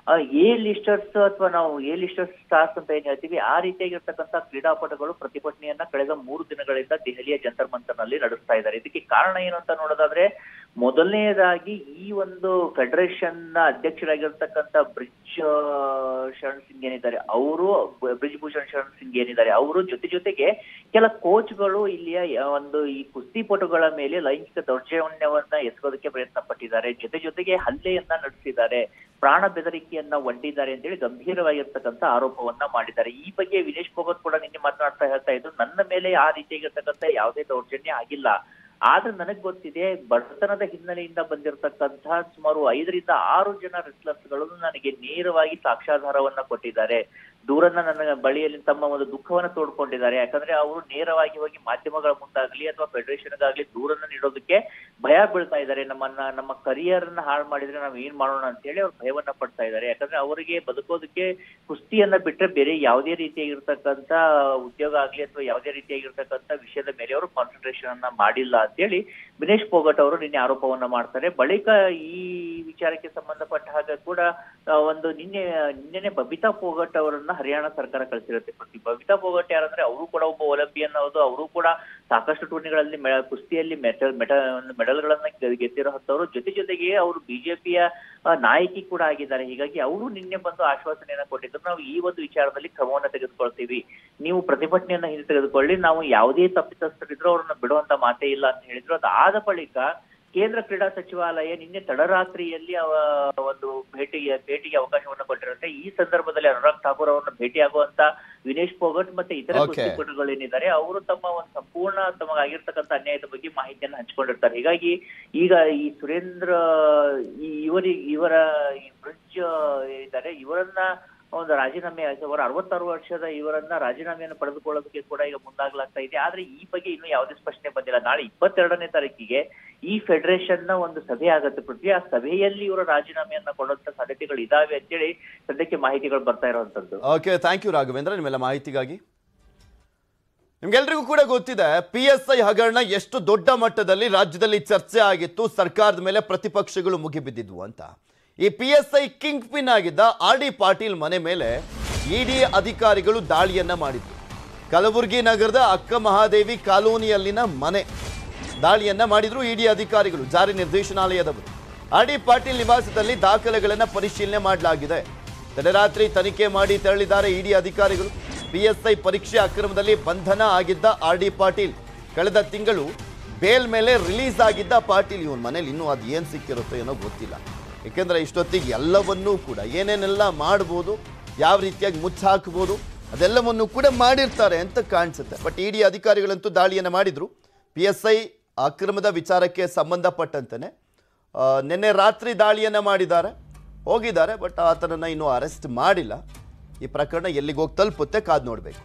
ಎ ಲಿಸ್ಟರ್ಸ್ ಅಥವಾ ನಾವು ಎ ಲಿಸ್ಟರ್ಸ್ ಸ್ಟಾರ್ಸ್ ಅಂತ ಏನ್ ಹೇಳ್ತೀವಿ ಆ ರೀತಿಯಾಗಿರ್ತಕ್ಕಂಥ ಕ್ರೀಡಾಪಟುಗಳು ಪ್ರತಿಭಟನೆಯನ್ನ ಕಳೆದ ಮೂರು ದಿನಗಳಿಂದ ದೆಹಲಿಯ ಜಂತರ್ ಮಂತರ್ನಲ್ಲಿ ನಡೆಸ್ತಾ ಇದ್ದಾರೆ ಇದಕ್ಕೆ ಕಾರಣ ಏನು ಅಂತ ನೋಡೋದಾದ್ರೆ ಮೊದಲನೆಯದಾಗಿ ಈ ಒಂದು ಫೆಡರೇಷನ್ ನ ಅಧ್ಯಕ್ಷರಾಗಿರ್ತಕ್ಕಂಥ ಬ್ರಿಜ್ ಆ, ಶರಣ್ ಸಿಂಗ್ ಏನಿದ್ದಾರೆ ಅವರು ಬ್ರಿಜ್ ಭೂಷಣ್ ಶರಣ್ ಸಿಂಗ್ ಏನಿದ್ದಾರೆ ಅವರು ಜೊತೆ ಜೊತೆಗೆ ಕೆಲ ಕೋಚ್ಗಳು ಇಲ್ಲಿಯ ಯ- ಒಂದು ಈ ಕುಸ್ತಿಪಟುಗಳ ಮೇಲೆ ಲೈಂಗಿಕ ದೌರ್ಜನ್ಯವನ್ನ ಎಸಗೋದಕ್ಕೆ ಪ್ರಯತ್ನ ಪಟ್ಟಿದ್ದಾರೆ ಜೊತೆ ಜೊತೆಗೆ ಹಲ್ಲೆಯನ್ನ ನಡೆಸಿದ್ದಾರೆ ಪ್ರಾಣ ಬೆದರಿಕೆಯನ್ನ ಒಡ್ಡಿದ್ದಾರೆ ಅಂತೇಳಿ ಗಂಭೀರವಾಗಿರ್ತಕ್ಕಂಥ ಆರೋಪವನ್ನ ಮಾಡಿದ್ದಾರೆ ಈ ಬಗ್ಗೆ ವಿನೇಶ್ ಫೋಗತ್ ಕೂಡ ನಿನ್ನೆ ಮಾತನಾಡ್ತಾ ಹೇಳ್ತಾ ಇದ್ರು ನನ್ನ ಮೇಲೆ ಆ ರೀತಿಯಾಗಿರ್ತಕ್ಕಂಥ ಯಾವುದೇ ದೌರ್ಜನ್ಯ ಆಗಿಲ್ಲ ಆದ್ರೆ ನನಗ್ ಗೊತ್ತಿದೆ ಬಡತನದ ಹಿನ್ನೆಲೆಯಿಂದ ಬಂದಿರತಕ್ಕಂತಹ ಸುಮಾರು ಐದರಿಂದ ಆರು ಜನ ರೆಸ್ಲರ್ಸ್ ಗಳು ನನಗೆ ನೇರವಾಗಿ ಸಾಕ್ಷ್ಯಾಧಾರವನ್ನ ಕೊಟ್ಟಿದ್ದಾರೆ ದೂರನ್ನ ನನ್ನ ಬಳಿಯಲ್ಲಿ ತಮ್ಮ ಒಂದು ದುಃಖವನ್ನ ತೋಡ್ಕೊಂಡಿದ್ದಾರೆ ಯಾಕಂದ್ರೆ ಅವರು ನೇರವಾಗಿ ಹೋಗಿ ಮಾಧ್ಯಮಗಳ ಮುಂದಾಗ್ಲಿ ಅಥವಾ ಫೆಡರೇಷನ್ಗಾಗ್ಲಿ ದೂರನ್ನ ನೀಡೋದಕ್ಕೆ ಭಯ ಬೀಳ್ತಾ ಇದ್ದಾರೆ ನಮ್ಮನ್ನ ನಮ್ಮ ಕರಿಯರ್ ಅನ್ನ ಹಾಳು ಮಾಡಿದ್ರೆ ನಾವು ಏನ್ ಮಾಡೋಣ ಅಂತ ಹೇಳಿ ಅವ್ರು ಭಯವನ್ನ ಪಡ್ತಾ ಇದ್ದಾರೆ ಯಾಕಂದ್ರೆ ಅವರಿಗೆ ಬದುಕೋದಕ್ಕೆ ಕುಸ್ತಿಯನ್ನ ಬಿಟ್ರೆ ಬೇರೆ ಯಾವುದೇ ರೀತಿಯಾಗಿರ್ತಕ್ಕಂಥ ಉದ್ಯೋಗ ಆಗ್ಲಿ ಅಥವಾ ಯಾವುದೇ ರೀತಿಯಾಗಿರ್ತಕ್ಕಂಥ ವಿಷಯದ ಮೇಲೆ ಅವರು ಕಾನ್ಸಂಟ್ರೇಷನ್ ಅನ್ನ ಮಾಡಿಲ್ಲ ಅಂತೇಳಿ ವಿನೇಶ್ ಫೋಗಟ್ ಅವರು ನಿನ್ನೆ ಆರೋಪವನ್ನ ಮಾಡ್ತಾರೆ ಬಳಿಕ ಈ ವಿಚಾರಕ್ಕೆ ಸಂಬಂಧಪಟ್ಟ ಹಾಗೆ ಕೂಡ ಆ, ಒಂದು ನಿನ್ನೆ ನಿನ್ನೆನೆ ಬಬಿತಾ ಫೋಗಟ್ ಅವರನ್ನ ಹರಿಯಾಣ ಸರ್ಕಾರ ಕಳಿಸಿರುತ್ತೆ ಪ್ರತಿ ಬಬಿತಾ ಫೋಗಟ್ ಯಾರಂದ್ರೆ ಅವರು ಕೂಡ ಒಬ್ಬ ಒಲಿಂಪಿಯನ್ ಹೌದು ಅವರು ಕೂಡ ಸಾಕಷ್ಟು ಟೂರ್ನಿಗಳಲ್ಲಿ ಮೆ- ಕುಸ್ತಿಯಲ್ಲಿ ಮೆಟಲ್ ಮೆಟ ಮೆಡಲ್ಗಳನ್ನ ಗೆದ್ದಿರೋಂಥವ್ರು ಜೊತೆ ಜೊತೆಗೆ ಅವರು ಬಿಜೆಪಿಯ ನಾಯಕಿ ಕೂಡ ಆಗಿದ್ದಾರೆ ಹೀಗಾಗಿ ಅವರು ನಿನ್ನೆ ಬಂದು ಆಶ್ವಾಸನೆಯನ್ನ ಕೊಟ್ಟಿದ್ರು ನಾವು ಈ ಒಂದು ವಿಚಾರದಲ್ಲಿ ಕ್ರಮವನ್ನ ತೆಗೆದುಕೊಳ್ತೀವಿ ನೀವು ಪ್ರತಿಭಟನೆಯನ್ನ ಹಿಂದೆ ತೆಗೆದುಕೊಳ್ಳಿ ನಾವು ಯಾವುದೇ ತಪ್ಪಿತಸ್ಥರಿದ್ರು ಅವ್ರನ್ನ ಬಿಡುವಂತ ಮಾತೇ ಇಲ್ಲ ಅಂತ ಹೇಳಿದ್ರು ಅದಾದ ಬಳಿಕ ಕೇಂದ್ರ ಕ್ರೀಡಾ ಸಚಿವಾಲಯ ನಿನ್ನೆ ತಡರಾತ್ರಿಯಲ್ಲಿ ಅವ ಒಂದು ಭೇಟಿಗೆ ಭೇಟಿಗೆ ಅವಕಾಶವನ್ನ ಕೊಟ್ಟಿರುತ್ತೆ ಈ ಸಂದರ್ಭದಲ್ಲಿ ಅನುರಾಗ್ ಠಾಕೂರ್ ಅವರನ್ನ ಭೇಟಿಯಾಗುವಂತ ವಿನೇಶ್ ಫೋಗಟ್ ಮತ್ತೆ ಇತರ Okay. ಕುಸ್ತಿಪಟುಗಳು ಏನಿದ್ದಾರೆ ಅವರು ತಮ್ಮ ಒಂದು ಸಂಪೂರ್ಣ ತಮಗಾಗಿರ್ತಕ್ಕಂಥ ಅನ್ಯಾಯದ ಬಗ್ಗೆ ಮಾಹಿತಿಯನ್ನ ಹಂಚಿಕೊಂಡಿರ್ತಾರೆ ಹೀಗಾಗಿ ಈಗ ಈ ಸುರೇಂದ್ರ ಈ ಇವರಿ ಇವರ ಈ ಬ್ರಿಡ್ಜ್ ಏನಿದ್ದಾರೆ ಇವರನ್ನ ಒಂದು ರಾಜೀನಾಮೆ ಅವರ ಅರವತ್ತಾರು ವರ್ಷದ ಇವರನ್ನ ರಾಜೀನಾಮೆಯನ್ನು ಪಡೆದುಕೊಳ್ಳೋದಕ್ಕೆ ಕೂಡ ಈಗ ಮುಂದಾಗ್ಲಾಗ್ತಾ ಇದೆ ಆದ್ರೆ ಈ ಬಗ್ಗೆ ಇನ್ನೂ ಯಾವುದೇ ಸ್ಪಷ್ಟನೆ ಬಂದಿಲ್ಲ ನಾಳೆ ಇಪ್ಪತ್ತೆರಡನೇ ತಾರೀಕಿಗೆ ಈ ಫೆಡರೇಷನ್ ನ ಒಂದು ಸಭೆ ಆಗತ್ತೆ ಪೃಥ್ವಿ ಆ ಸಭೆಯಲ್ಲಿ ಇವರ ರಾಜೀನಾಮೆಯನ್ನ ಕೊಡುವಂತ ಸಾಧ್ಯತೆಗಳು ಇದಾವೆ ಅಂತೇಳಿ ಸದ್ಯಕ್ಕೆ ಮಾಹಿತಿಗಳು ಬರ್ತಾ ಇರುವಂತದ್ದು ಓಕೆ ಥ್ಯಾಂಕ್ ಯು ರಾಘವೇಂದ್ರ ನಿಮ್ಮೆಲ್ಲ ಮಾಹಿತಿಗಾಗಿ ನಿಮ್ಗೆಲ್ರಿಗೂ ಕೂಡ ಗೊತ್ತಿದೆ ಪಿ ಎಸ್ ಐ ಹಗರಣ ಎಷ್ಟು ದೊಡ್ಡ ಮಟ್ಟದಲ್ಲಿ ರಾಜ್ಯದಲ್ಲಿ ಚರ್ಚೆ ಆಗಿತ್ತು ಸರ್ಕಾರದ ಮೇಲೆ ಪ್ರತಿಪಕ್ಷಗಳು ಮುಗಿಬಿದ್ದಿದ್ವು ಅಂತ ಈ P S I kingpin ಆಗಿದ್ದ ಆರ್ ಡಿ ಪಾಟೀಲ್ ಮನೆ ಮೇಲೆ ಇಡಿ ಅಧಿಕಾರಿಗಳು ದಾಳಿಯನ್ನ ಮಾಡಿದ್ರು ಕಲಬುರಗಿ ನಗರದ ಅಕ್ಕ ಮಹಾದೇವಿ ಕಾಲೋನಿಯಲ್ಲಿನ ಮನೆ ದಾಳಿಯನ್ನ ಮಾಡಿದ್ರು ಇಡಿ ಅಧಿಕಾರಿಗಳು ಜಾರಿ ನಿರ್ದೇಶನಾಲಯದವರು ಆರ್ ಡಿ ಪಾಟೀಲ್ ನಿವಾಸದಲ್ಲಿ ದಾಖಲೆಗಳನ್ನ ಪರಿಶೀಲನೆ ಮಾಡಲಾಗಿದೆ ತಡರಾತ್ರಿ ತನಿಖೆ ಮಾಡಿ ತೆರಳಿದ್ದಾರೆ ಇಡಿ ಅಧಿಕಾರಿಗಳು ಪಿಎಸ್ಐ ಪರೀಕ್ಷೆ ಅಕ್ರಮದಲ್ಲಿ ಬಂಧನ ಆಗಿದ್ದ ಆರ್ ಡಿ ಪಾಟೀಲ್ ಕಳೆದ ತಿಂಗಳು ಬೇಲ್ ಮೇಲೆ ರಿಲೀಸ್ ಆಗಿದ್ದ ಪಾಟೀಲ್ ಇವನ್ ಮನೇಲಿ ಇನ್ನೂ ಅದು ಏನು ಸಿಕ್ಕಿರುತ್ತೋ ಏನೋ ಗೊತ್ತಿಲ್ಲ ಯಾಕೆಂದ್ರೆ ಇಷ್ಟೊತ್ತಿಗೆ ಎಲ್ಲವನ್ನೂ ಕೂಡ ಏನೇನೆಲ್ಲ ಮಾಡ್ಬೋದು ಯಾವ ರೀತಿಯಾಗಿ ಮುಚ್ಚಾಕ್ಬೋದು ಅದೆಲ್ಲವನ್ನು ಕೂಡ ಮಾಡಿರ್ತಾರೆ ಅಂತ ಕಾಣಿಸುತ್ತೆ ಬಟ್ ಇಡಿ ಅಧಿಕಾರಿಗಳಂತೂ ದಾಳಿಯನ್ನು ಮಾಡಿದ್ರು ಪಿ ಎಸ್ ಐ ಅಕ್ರಮದ ವಿಚಾರಕ್ಕೆ ಸಂಬಂಧಪಟ್ಟಂತೆಯೇ ಆ, ನಿನ್ನೆ ರಾತ್ರಿ ದಾಳಿಯನ್ನು ಮಾಡಿದ್ದಾರೆ ಹೋಗಿದ್ದಾರೆ ಬಟ್ ಆತನನ್ನು ಇನ್ನೂ ಅರೆಸ್ಟ್ ಮಾಡಿಲ್ಲ ಈ ಪ್ರಕರಣ ಎಲ್ಲಿಗೆ ಹೋಗಿ ತಲುಪುತ್ತೆ ಕಾದ್ ನೋಡಬೇಕು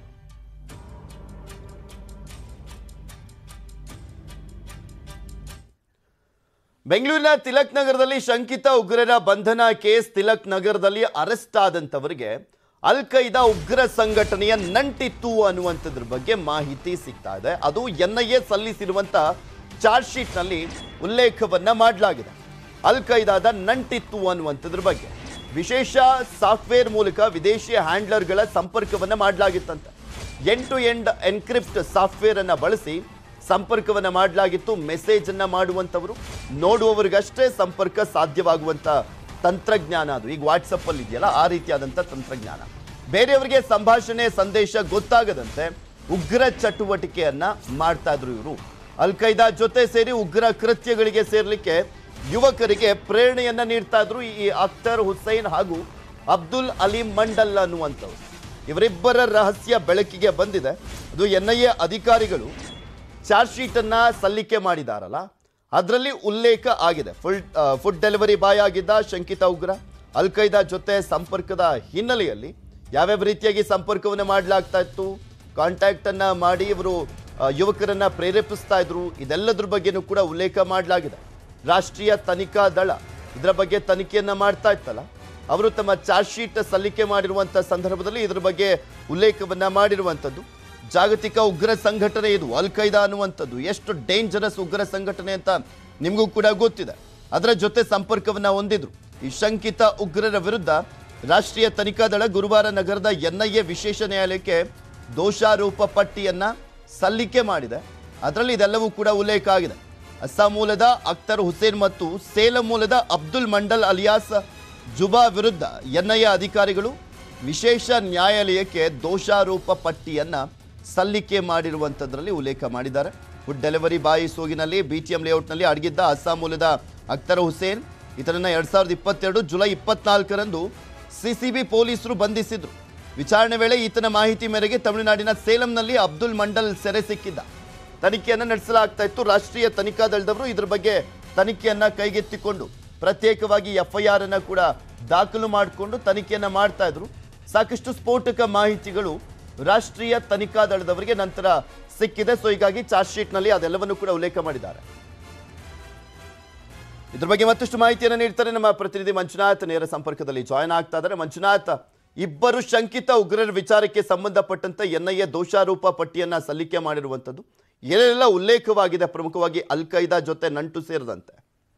ಬೆಂಗಳೂರಿನ ತಿಲಕ್ ನಗರದಲ್ಲಿ ಶಂಕಿತ ಉಗ್ರರ ಬಂಧನ ಕೇಸ್ ತಿಲಕ್ ನಗರದಲ್ಲಿ ಅರೆಸ್ಟ್ ಆದಂಥವರಿಗೆ ಅಲ್ ಖೈದಾ ಉಗ್ರ ಸಂಘಟನೆಯ ನಂಟಿತ್ತು ಅನ್ನುವಂಥದ್ರ ಬಗ್ಗೆ ಮಾಹಿತಿ ಸಿಗ್ತಾ ಇದೆ ಅದು ಎನ್ ಐ ಎ ಸಲ್ಲಿಸಿರುವಂಥ ಚಾರ್ಜ್ ಶೀಟ್ನಲ್ಲಿ ಉಲ್ಲೇಖವನ್ನ ಮಾಡಲಾಗಿದೆ ಅಲ್ ಖೈದಾದ ನಂಟಿತ್ತು ಅನ್ನುವಂಥದ್ರ ಬಗ್ಗೆ ವಿಶೇಷ ಸಾಫ್ಟ್ವೇರ್ ಮೂಲಕ ವಿದೇಶಿ ಹ್ಯಾಂಡ್ಲರ್ಗಳ ಸಂಪರ್ಕವನ್ನ ಮಾಡಲಾಗಿತ್ತಂತೆ end to end encrypt software ಅನ್ನ ಬಳಸಿ ಸಂಪರ್ಕವನ್ನ ಮಾಡಲಾಗಿತ್ತು ಮೆಸೇಜ್ ಅನ್ನ ಮಾಡುವಂಥವರು ನೋಡುವವರಿಗಷ್ಟೇ ಸಂಪರ್ಕ ಸಾಧ್ಯವಾಗುವಂತ ತಂತ್ರಜ್ಞಾನ ಅದು ಈಗ ವಾಟ್ಸಪ್ ಅಲ್ಲಿ ಇದೆಯಲ್ಲ ಆ ರೀತಿಯಾದಂಥ ತಂತ್ರಜ್ಞಾನ ಬೇರೆಯವರಿಗೆ ಸಂಭಾಷಣೆ ಸಂದೇಶ ಗೊತ್ತಾಗದಂತೆ ಉಗ್ರ ಚಟುವಟಿಕೆಯನ್ನ ಮಾಡ್ತಾ ಇದ್ರು ಇವರು ಅಲ್ ಖೈದಾ ಜೊತೆ ಸೇರಿ ಉಗ್ರ ಕೃತ್ಯಗಳಿಗೆ ಸೇರ್ಲಿಕ್ಕೆ ಯುವಕರಿಗೆ ಪ್ರೇರಣೆಯನ್ನ ನೀಡ್ತಾ ಇದ್ರು ಈ ಅಖ್ತರ್ ಹುಸೈನ್ ಹಾಗೂ ಅಬ್ದುಲ್ ಅಲಿ ಮಂಡಲ್ ಅನ್ನುವಂಥವ್ರು ಇವರಿಬ್ಬರ ರಹಸ್ಯ ಬೆಳಕಿಗೆ ಬಂದಿದೆ ಅದು ಎನ್ ಐ ಎ ಅಧಿಕಾರಿಗಳು ಚಾರ್ಜ್ ಶೀಟ್ ಅನ್ನ ಸಲ್ಲಿಕೆ ಮಾಡಿದಾರಲ್ಲ ಅದರಲ್ಲಿ ಉಲ್ಲೇಖ ಆಗಿದೆ ಫುಲ್ ಫುಡ್ ಡೆಲಿವರಿ ಬಾಯ್ ಆಗಿದ್ದ ಶಂಕಿತ ಉಗ್ರ ಅಲ್ ಖೈದಾ ಜೊತೆ ಸಂಪರ್ಕದ ಹಿನ್ನೆಲೆಯಲ್ಲಿ ಯಾವ್ಯಾವ ರೀತಿಯಾಗಿ ಸಂಪರ್ಕವನ್ನು ಮಾಡಲಾಗ್ತಾ ಇತ್ತು ಕಾಂಟ್ಯಾಕ್ಟ್ ಅನ್ನ ಮಾಡಿ ಇವರು ಆ, ಯುವಕರನ್ನ ಪ್ರೇರೇಪಿಸ್ತಾ ಇದ್ರು ಇದೆಲ್ಲದ್ರ ಬಗ್ಗೆನೂ ಕೂಡ ಉಲ್ಲೇಖ ಮಾಡಲಾಗಿದೆ ರಾಷ್ಟ್ರೀಯ ತನಿಖಾ ದಳ ಇದರ ಬಗ್ಗೆ ತನಿಖೆಯನ್ನ ಮಾಡ್ತಾ ಇತ್ತಲ್ಲ ಅವರು ತಮ್ಮ ಚಾರ್ಜ್ ಶೀಟ್ ಸಲ್ಲಿಕೆ ಮಾಡಿರುವಂಥ ಸಂದರ್ಭದಲ್ಲಿ ಇದರ ಬಗ್ಗೆ ಉಲ್ಲೇಖವನ್ನ ಮಾಡಿರುವಂಥದ್ದು ಜಾಗತಿಕ ಉಗ್ರ ಸಂಘಟನೆ ಇದು ಅಲ್ ಖೈದಾ ಅನ್ನುವಂಥದ್ದು ಎಷ್ಟು ಡೇಂಜರಸ್ ಉಗ್ರ ಸಂಘಟನೆ ಅಂತ ನಿಮಗೂ ಕೂಡ ಗೊತ್ತಿದೆ ಅದರ ಜೊತೆ ಸಂಪರ್ಕವನ್ನ ಹೊಂದಿದ್ರು ಈ ಶಂಕಿತ ಉಗ್ರರ ವಿರುದ್ಧ ರಾಷ್ಟ್ರೀಯ ತನಿಖಾ ದಳ ಗುರುವಾರ ನಗರದ ಎನ್ಐಎ ವಿಶೇಷ ನ್ಯಾಯಾಲಯಕ್ಕೆ ದೋಷಾರೋಪ ಪಟ್ಟಿಯನ್ನ ಸಲ್ಲಿಕೆ ಮಾಡಿದೆ ಅದರಲ್ಲಿ ಇದೆಲ್ಲವೂ ಕೂಡ ಉಲ್ಲೇಖ ಆಗಿದೆ ಅಸ್ಸಾಂ ಮೂಲದ ಅಖ್ತರ್ ಹುಸೇನ್ ಮತ್ತು ಸೇಲಂ ಮೂಲದ ಅಬ್ದುಲ್ ಮಂಡಲ್ ಅಲಿಯಾಸ್ ಜುಬಾ ವಿರುದ್ಧ ಎನ್ಐಎ ಅಧಿಕಾರಿಗಳು ವಿಶೇಷ ನ್ಯಾಯಾಲಯಕ್ಕೆ ದೋಷಾರೋಪ ಪಟ್ಟಿಯನ್ನ ಸಲ್ಲಿಕೆ ಮಾಡಿರುವಂಥದ್ರಲ್ಲಿ ಉಲ್ಲೇಖ ಮಾಡಿದ್ದಾರೆ ಫುಡ್ ಡೆಲಿವರಿ ಬಾಯಿ ಸೋಗಿನಲ್ಲಿ ಬಿಟಿಎಂ ಲೇಔಟ್ನಲ್ಲಿ ಅಡಗಿದ್ದ ಅಸ್ಸಾಂ ಮೂಲದ ಅಖ್ತರ್ ಹುಸೇನ್ ಈತನನ್ನ ಎರಡ್ ಸಾವಿರದ ಇಪ್ಪತ್ತೆರಡು ಜುಲೈ ಇಪ್ಪತ್ನಾಲ್ಕರಂದು ಸಿಸಿಬಿ ಪೊಲೀಸರು ಬಂಧಿಸಿದ್ರು ವಿಚಾರಣೆ ವೇಳೆ ಈತನ ಮಾಹಿತಿ ಮೇರೆಗೆ ತಮಿಳುನಾಡಿನ ಸೇಲಂನಲ್ಲಿ ಅಬ್ದುಲ್ ಮಂಡಲ್ ಸೆರೆ ಸಿಕ್ಕಿದ್ದ ತನಿಖೆಯನ್ನ ನಡೆಸಲಾಗ್ತಾ ಇತ್ತು ರಾಷ್ಟ್ರೀಯ ತನಿಖಾ ದಳದವರು ಇದ್ರ ಬಗ್ಗೆ ತನಿಖೆಯನ್ನ ಕೈಗೆತ್ತಿಕೊಂಡು ಪ್ರತ್ಯೇಕವಾಗಿ ಎಫ್ಐಆರ್ ಅನ್ನ ಕೂಡ ದಾಖಲು ಮಾಡಿಕೊಂಡು ತನಿಖೆಯನ್ನ ಮಾಡ್ತಾ ಇದ್ರು ಸಾಕಷ್ಟು ಸ್ಫೋಟಕ ಮಾಹಿತಿಗಳು ರಾಷ್ಟ್ರೀಯ ತನಿಖಾ ದಳದವರಿಗೆ ನಂತರ ಸಿಕ್ಕಿದೆ ಸೊ ಹೀಗಾಗಿ ಚಾರ್ಜ್ ಶೀಟ್ನಲ್ಲಿ ಅದೆಲ್ಲವನ್ನು ಕೂಡ ಉಲ್ಲೇಖ ಮಾಡಿದ್ದಾರೆ ಇದ್ರ ಬಗ್ಗೆ ಮತ್ತಷ್ಟು ಮಾಹಿತಿಯನ್ನು ನೀಡ್ತಾರೆ ನಮ್ಮ ಪ್ರತಿನಿಧಿ ಮಂಜುನಾಥ್ ನೇರ ಸಂಪರ್ಕದಲ್ಲಿ ಜಾಯ್ನ್ ಆಗ್ತಾ ಇದ್ದಾರೆ ಮಂಜುನಾಥ್ ಇಬ್ಬರು ಶಂಕಿತ ಉಗ್ರರ ವಿಚಾರಕ್ಕೆ ಸಂಬಂಧಪಟ್ಟಂತೆ ಎನ್ಐಎ ದೋಷಾರೋಪ ಪಟ್ಟಿಯನ್ನ ಸಲ್ಲಿಕೆ ಮಾಡಿರುವಂಥದ್ದು ಏನೆಲ್ಲ ಉಲ್ಲೇಖವಾಗಿದೆ ಪ್ರಮುಖವಾಗಿ ಅಲ್ ಖೈದಾ ಜೊತೆ ನಂಟು ಸೇರಿದಂತೆ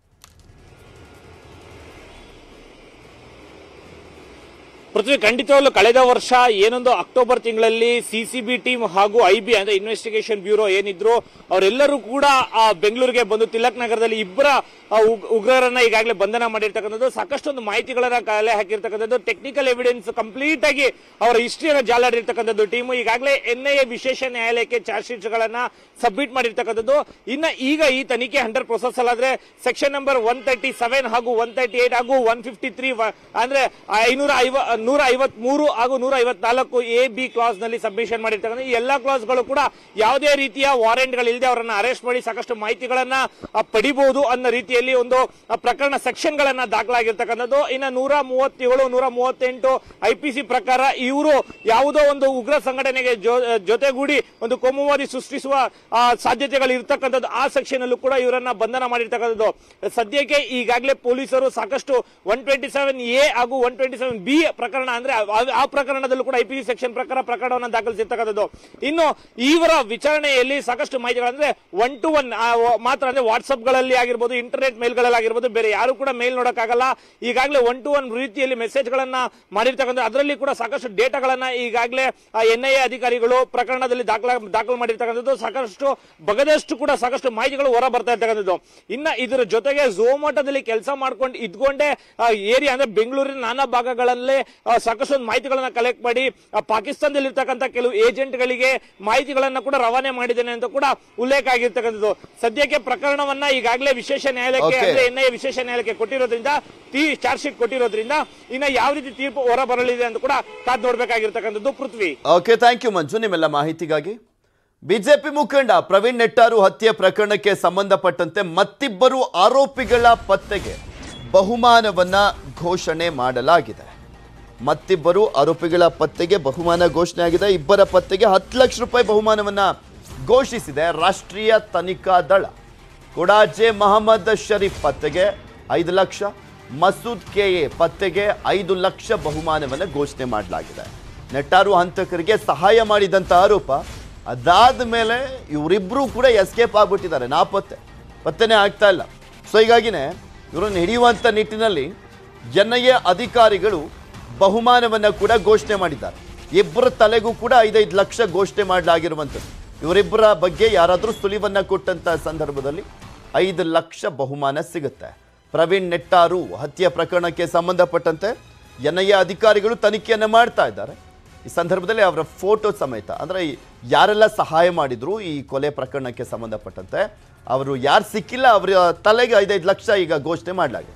ಪೃಥ್ವಿ ಖಂಡಿತವಾಗ್ಲೂ ಕಳೆದ ವರ್ಷ ಏನೊಂದು ಅಕ್ಟೋಬರ್ ತಿಂಗಳಲ್ಲಿ ಸಿಸಿಬಿ ಟೀಮ್ ಹಾಗೂ ಐಬಿ ಅಂದ್ರೆ ಇನ್ವೆಸ್ಟಿಗೇಷನ್ ಬ್ಯೂರೋ ಏನಿದ್ರು ಅವರೆಲ್ಲರೂ ಕೂಡ ಆ, ಬೆಂಗಳೂರಿಗೆ ಬಂದು ತಿಲಕ್ ನಗರದಲ್ಲಿ ಇಬ್ಬರ ಆ, ಉಗ್- ಉಗ್ರರನ್ನ ಈಗಾಗಲೇ ಬಂಧನ ಮಾಡಿರ್ತಕ್ಕಂಥದ್ದು ಸಾಕಷ್ಟೊಂದು ಮಾಹಿತಿಗಳನ್ನ ಕಲೆ ಹಾಕಿರ್ತಕ್ಕಂಥದ್ದು ಟೆಕ್ನಿಕಲ್ ಎವಿಡೆನ್ಸ್ ಕಂಪ್ಲೀಟ್ ಆಗಿ ಅವರ ಹಿಸ್ಟ್ರಿಯನ್ನ ಜಾಲಾಡಿರ್ತಕ್ಕಂಥದ್ದು ಟೀಮ್ ಈಗಾಗಲೇ ಎನ್ಐಎ ವಿಶೇಷ ನ್ಯಾಯಾಲಯಕ್ಕೆ ಚಾರ್ಜ್ ಶೀಟ್ ಗಳನ್ನ ಸಬ್ಮಿಟ್ ಮಾಡಿರ್ತಕ್ಕಂಥದ್ದು ಇನ್ನ ಈಗ ಈ ತನಿಖೆ ಹಂಡ್ರೆಡ್ ಪ್ರೊಸೆಸ್ ಅಲ್ಲಾದ್ರೆ section number one thirty seven ಹಾಗೂ ಒನ್ ತರ್ಟಿ ಏಟ್ ಹಾಗೂ ಒನ್ ಫಿಫ್ಟಿ ತ್ರೀ ಅಂದ್ರೆ ಐನೂರ ಐವ ನೂರ ಐವತ್ ಮೂರು ಹಾಗೂ ನೂರ ಐವತ್ನಾಲ್ಕು ಎ ಬಿ ಕ್ಲಾಸ್ ನಲ್ಲಿ ಸಬ್ಮಿಷನ್ ಮಾಡಿರ್ತಕ್ಕಂಥ ಈ ಎಲ್ಲಾ ಕ್ಲಾಸ್ ಗಳು ಕೂಡ ಯಾವುದೇ ರೀತಿಯ ವಾರೆಂಟ್ ಗಳಿಲ್ಲದೆ ಅವರನ್ನ ಅರೆಸ್ಟ್ ಮಾಡಿ ಸಾಕಷ್ಟು ಮಾಹಿತಿಗಳನ್ನ ಆ, ಪಡಿಬಹುದು ಅನ್ನೋ ರೀತಿಯಲ್ಲಿ ಒಂದು ಆ, ಪ್ರಕರಣ ಸೆಕ್ಷನ್ ಗಳನ್ನ ದಾಖಲಾಗಿರ್ತಕ್ಕಂಥದ್ದು ಇನ್ನು ನೂರ ಮೂವತ್ತೇಳು ನೂರ ಮೂವತ್ತೆಂಟು ಐಪಿಸಿ ಪ್ರಕಾರ ಇವರು ಯಾವುದೋ ಒಂದು ಉಗ್ರ ಸಂಘಟನೆಗೆ ಜೊ- ಜೊತೆಗೂಡಿ ಒಂದು ಕೋಮುವಾದಿ ಸೃಷ್ಟಿಸುವ ಆ, ಸಾಧ್ಯತೆಗಳು ಇರ್ತಕ್ಕಂಥದ್ದು ಆ ಸೆಕ್ಷನ್ ಅಲ್ಲೂ ಕೂಡ ಇವರನ್ನ ಬಂಧನ ಮಾಡಿರ್ತಕ್ಕಂಥದ್ದು ಸದ್ಯಕ್ಕೆ ಈಗಾಗಲೇ ಪೊಲೀಸರು ಸಾಕಷ್ಟು ಒನ್ ಟ್ವೆಂಟಿ ಸೆವೆನ್ ಎ ಹಾಗೂ ಒನ್ ಟ್ವೆಂಟಿ ಸೆವೆನ್ ಬಿ ಪ್ರಕರಣ ಅಂದ್ರೆ ಆ- ಆ ಪ್ರಕರಣದಲ್ಲೂ ಕೂಡ ಐಪಿಸಿ ಸೆಕ್ಷನ್ ಪ್ರಕಾರ ಪ್ರಕರಣವನ್ನು ದಾಖಲಿಸಿರ್ತಕ್ಕಂಥದ್ದು ಇನ್ನು ಇವರ ವಿಚಾರಣೆಯಲ್ಲಿ ಸಾಕಷ್ಟು ಮಾಹಿತಿಗಳಂದ್ರೆ ಒನ್ ಟು ಒನ್ ಮಾತ್ರ ಅಂದ್ರೆ ವಾಟ್ಸ್ಆಪ್ ಗಳಲ್ಲಿ ಆಗಿರ್ಬೋದು ಇಂಟರ್ನೆಟ್ ಮೇಲ್ಗಳಲ್ಲಿ ಆಗಿರ್ಬೋದು ಬೇರೆ ಯಾರು ಕೂಡ ಮೇಲ್ ನೋಡಕ್ಕಾಗಲ್ಲ ಈಗಾಗಲೇ ಒನ್ ಟು ಒನ್ ರೀತಿಯಲ್ಲಿ ಮೆಸೇಜ್ ಗಳನ್ನ ಮಾಡಿರ್ತಕ್ಕಂಥ ಅದರಲ್ಲಿ ಕೂಡ ಸಾಕಷ್ಟು ಡೇಟಾಗಳನ್ನ ಈಗಾಗಲೇ ಎನ್ಐಎ ಅಧಿಕಾರಿಗಳು ಪ್ರಕರಣದಲ್ಲಿ ದಾಖಲ ದಾಖಲು ಮಾಡಿರ್ತಕ್ಕಂಥದ್ದು ಸಾಕಷ್ಟು ಬಗದಷ್ಟು ಕೂಡ ಸಾಕಷ್ಟು ಮಾಹಿತಿಗಳು ಹೊರ ಬರ್ತಾ ಇರ್ತಕ್ಕಂಥದ್ದು ಇನ್ನ ಇದರ ಜೊತೆಗೆ ಝೋಮೋಟೋದಲ್ಲಿ ಕೆಲಸ ಮಾಡ್ಕೊಂಡು ಇದ್ಕೊಂಡೇ ಏರಿಯಾ ಅಂದ್ರೆ ಬೆಂಗಳೂರಿನ ನಾನಾ ಭಾಗಗಳಲ್ಲೇ ಆ, ಸಾಕಷ್ಟು ಒಂದು ಮಾಹಿತಿಗಳನ್ನ ಕಲೆಕ್ಟ್ ಮಾಡಿ ಆ, ಪಾಕಿಸ್ತಾನದಲ್ಲಿ ಇರ್ತಕ್ಕಂಥ ಕೆಲವು ಏಜೆಂಟ್ಗಳಿಗೆ ಮಾಹಿತಿಗಳನ್ನ ಕೂಡ ರವಾನೆ ಮಾಡಿದ್ದೇನೆ ಅಂತ ಕೂಡ ಉಲ್ಲೇಖ ಆಗಿರ್ತಕ್ಕಂಥದ್ದು ಸದ್ಯಕ್ಕೆ ಪ್ರಕರಣವನ್ನ ಈಗಾಗಲೇ ವಿಶೇಷ ನ್ಯಾಯಾಲಯಕ್ಕೆ Okay. ಅಂದ್ರೆ ಎನ್ಐಎ ವಿಶೇಷ ನ್ಯಾಯಾಲಯಕ್ಕೆ ಕೊಟ್ಟಿರೋದ್ರಿಂದ ತೀ ಚಾರ್ಜ್ ಶೀಟ್ ಕೊಟ್ಟಿರೋದ್ರಿಂದ ಇನ್ನ ಯಾವ ರೀತಿ ತೀರ್ಪು ಹೊರ ಬರಲಿದೆ ಅಂತ ಕೂಡ ಕಾದ್ ನೋಡ್ಬೇಕಾಗಿರ್ತಕ್ಕಂಥದ್ದು Prithvi okay thank you Manju ನಿಮ್ಮೆಲ್ಲ ಮಾಹಿತಿಗಾಗಿ ಬಿಜೆಪಿ ಮುಖಂಡ ಪ್ರವೀಣ್ ನೆಟ್ಟಾರು ಹತ್ಯೆ ಪ್ರಕರಣಕ್ಕೆ ಸಂಬಂಧಪಟ್ಟಂತೆ ಮತ್ತಿಬ್ಬರು ಆರೋಪಿಗಳ ಪತ್ತೆಗೆ ಬಹುಮಾನವನ್ನ ಘೋಷಣೆ ಮಾಡಲಾಗಿದೆ ಮತ್ತಿಬ್ಬರು ಆರೋಪಿಗಳ ಪತ್ತೆಗೆ ಬಹುಮಾನ ಘೋಷಣೆ ಆಗಿದೆ ಇಬ್ಬರ ಪತ್ತೆಗೆ ಹತ್ತು ಲಕ್ಷ ರೂಪಾಯಿ ಬಹುಮಾನವನ್ನ ಘೋಷಿಸಿದೆ ರಾಷ್ಟ್ರೀಯ ತನಿಖಾ ದಳ ಕೊಡಾಜೆ ಮಹಮ್ಮದ್ ಶರೀಫ್ ಪತ್ತೆಗೆ ಐದು ಲಕ್ಷ ಮಸೂದ್ ಕೆಎ ಪತ್ತೆಗೆ ಐದು ಲಕ್ಷ ಬಹುಮಾನವನ್ನು ಘೋಷಣೆ ಮಾಡಲಾಗಿದೆ ನೆಟ್ಟಾರು ಹಂತಕರಿಗೆ ಸಹಾಯ ಮಾಡಿದಂಥ ಆರೋಪ ಅದಾದ ಮೇಲೆ ಇವರಿಬ್ಬರು ಕೂಡ ಎಸ್ಕೇಪ್ ಆಗ್ಬಿಟ್ಟಿದ್ದಾರೆ ನಾಪತ್ತೆ ಪತ್ತೆನೇ ಆಗ್ತಾ ಇಲ್ಲ ಸೊ ಹೀಗಾಗಿನೇ ಇವರನ್ನು ಹಿಡಿಯುವಂಥ ನಿಟ್ಟಿನಲ್ಲಿ ಎನ್ ಐ ಎ ಅಧಿಕಾರಿಗಳು ಬಹುಮಾನವನ್ನು ಕೂಡ ಘೋಷಣೆ ಮಾಡಿದ್ದಾರೆ ಇಬ್ಬರ ತಲೆಗೂ ಕೂಡ ಐದೈದು ಲಕ್ಷ ಘೋಷಣೆ ಮಾಡಲಾಗಿರುವಂಥದ್ದು ಇವರಿಬ್ಬರ ಬಗ್ಗೆ ಯಾರಾದರೂ ಸುಳಿವನ್ನ ಕೊಟ್ಟಂತ ಸಂದರ್ಭದಲ್ಲಿ ಐದು ಲಕ್ಷ ಬಹುಮಾನ ಸಿಗುತ್ತೆ ಪ್ರವೀಣ್ ನೆಟ್ಟಾರು ಹತ್ಯೆ ಪ್ರಕರಣಕ್ಕೆ ಸಂಬಂಧಪಟ್ಟಂತೆ ಎನ್ ಐ ಎ ಅಧಿಕಾರಿಗಳು ತನಿಖೆಯನ್ನು ಮಾಡ್ತಾ ಇದ್ದಾರೆ ಈ ಸಂದರ್ಭದಲ್ಲಿ ಅವರ ಫೋಟೋ ಸಮೇತ ಅಂದರೆ ಈ ಯಾರೆಲ್ಲ ಸಹಾಯ ಮಾಡಿದ್ರು ಈ ಕೊಲೆ ಪ್ರಕರಣಕ್ಕೆ ಸಂಬಂಧಪಟ್ಟಂತೆ ಅವರು ಯಾರು ಸಿಕ್ಕಿಲ್ಲ ಅವರ ತಲೆಗೆ ಐದೈದು ಲಕ್ಷ ಈಗ ಘೋಷಣೆ ಮಾಡಲಾಗಿದೆ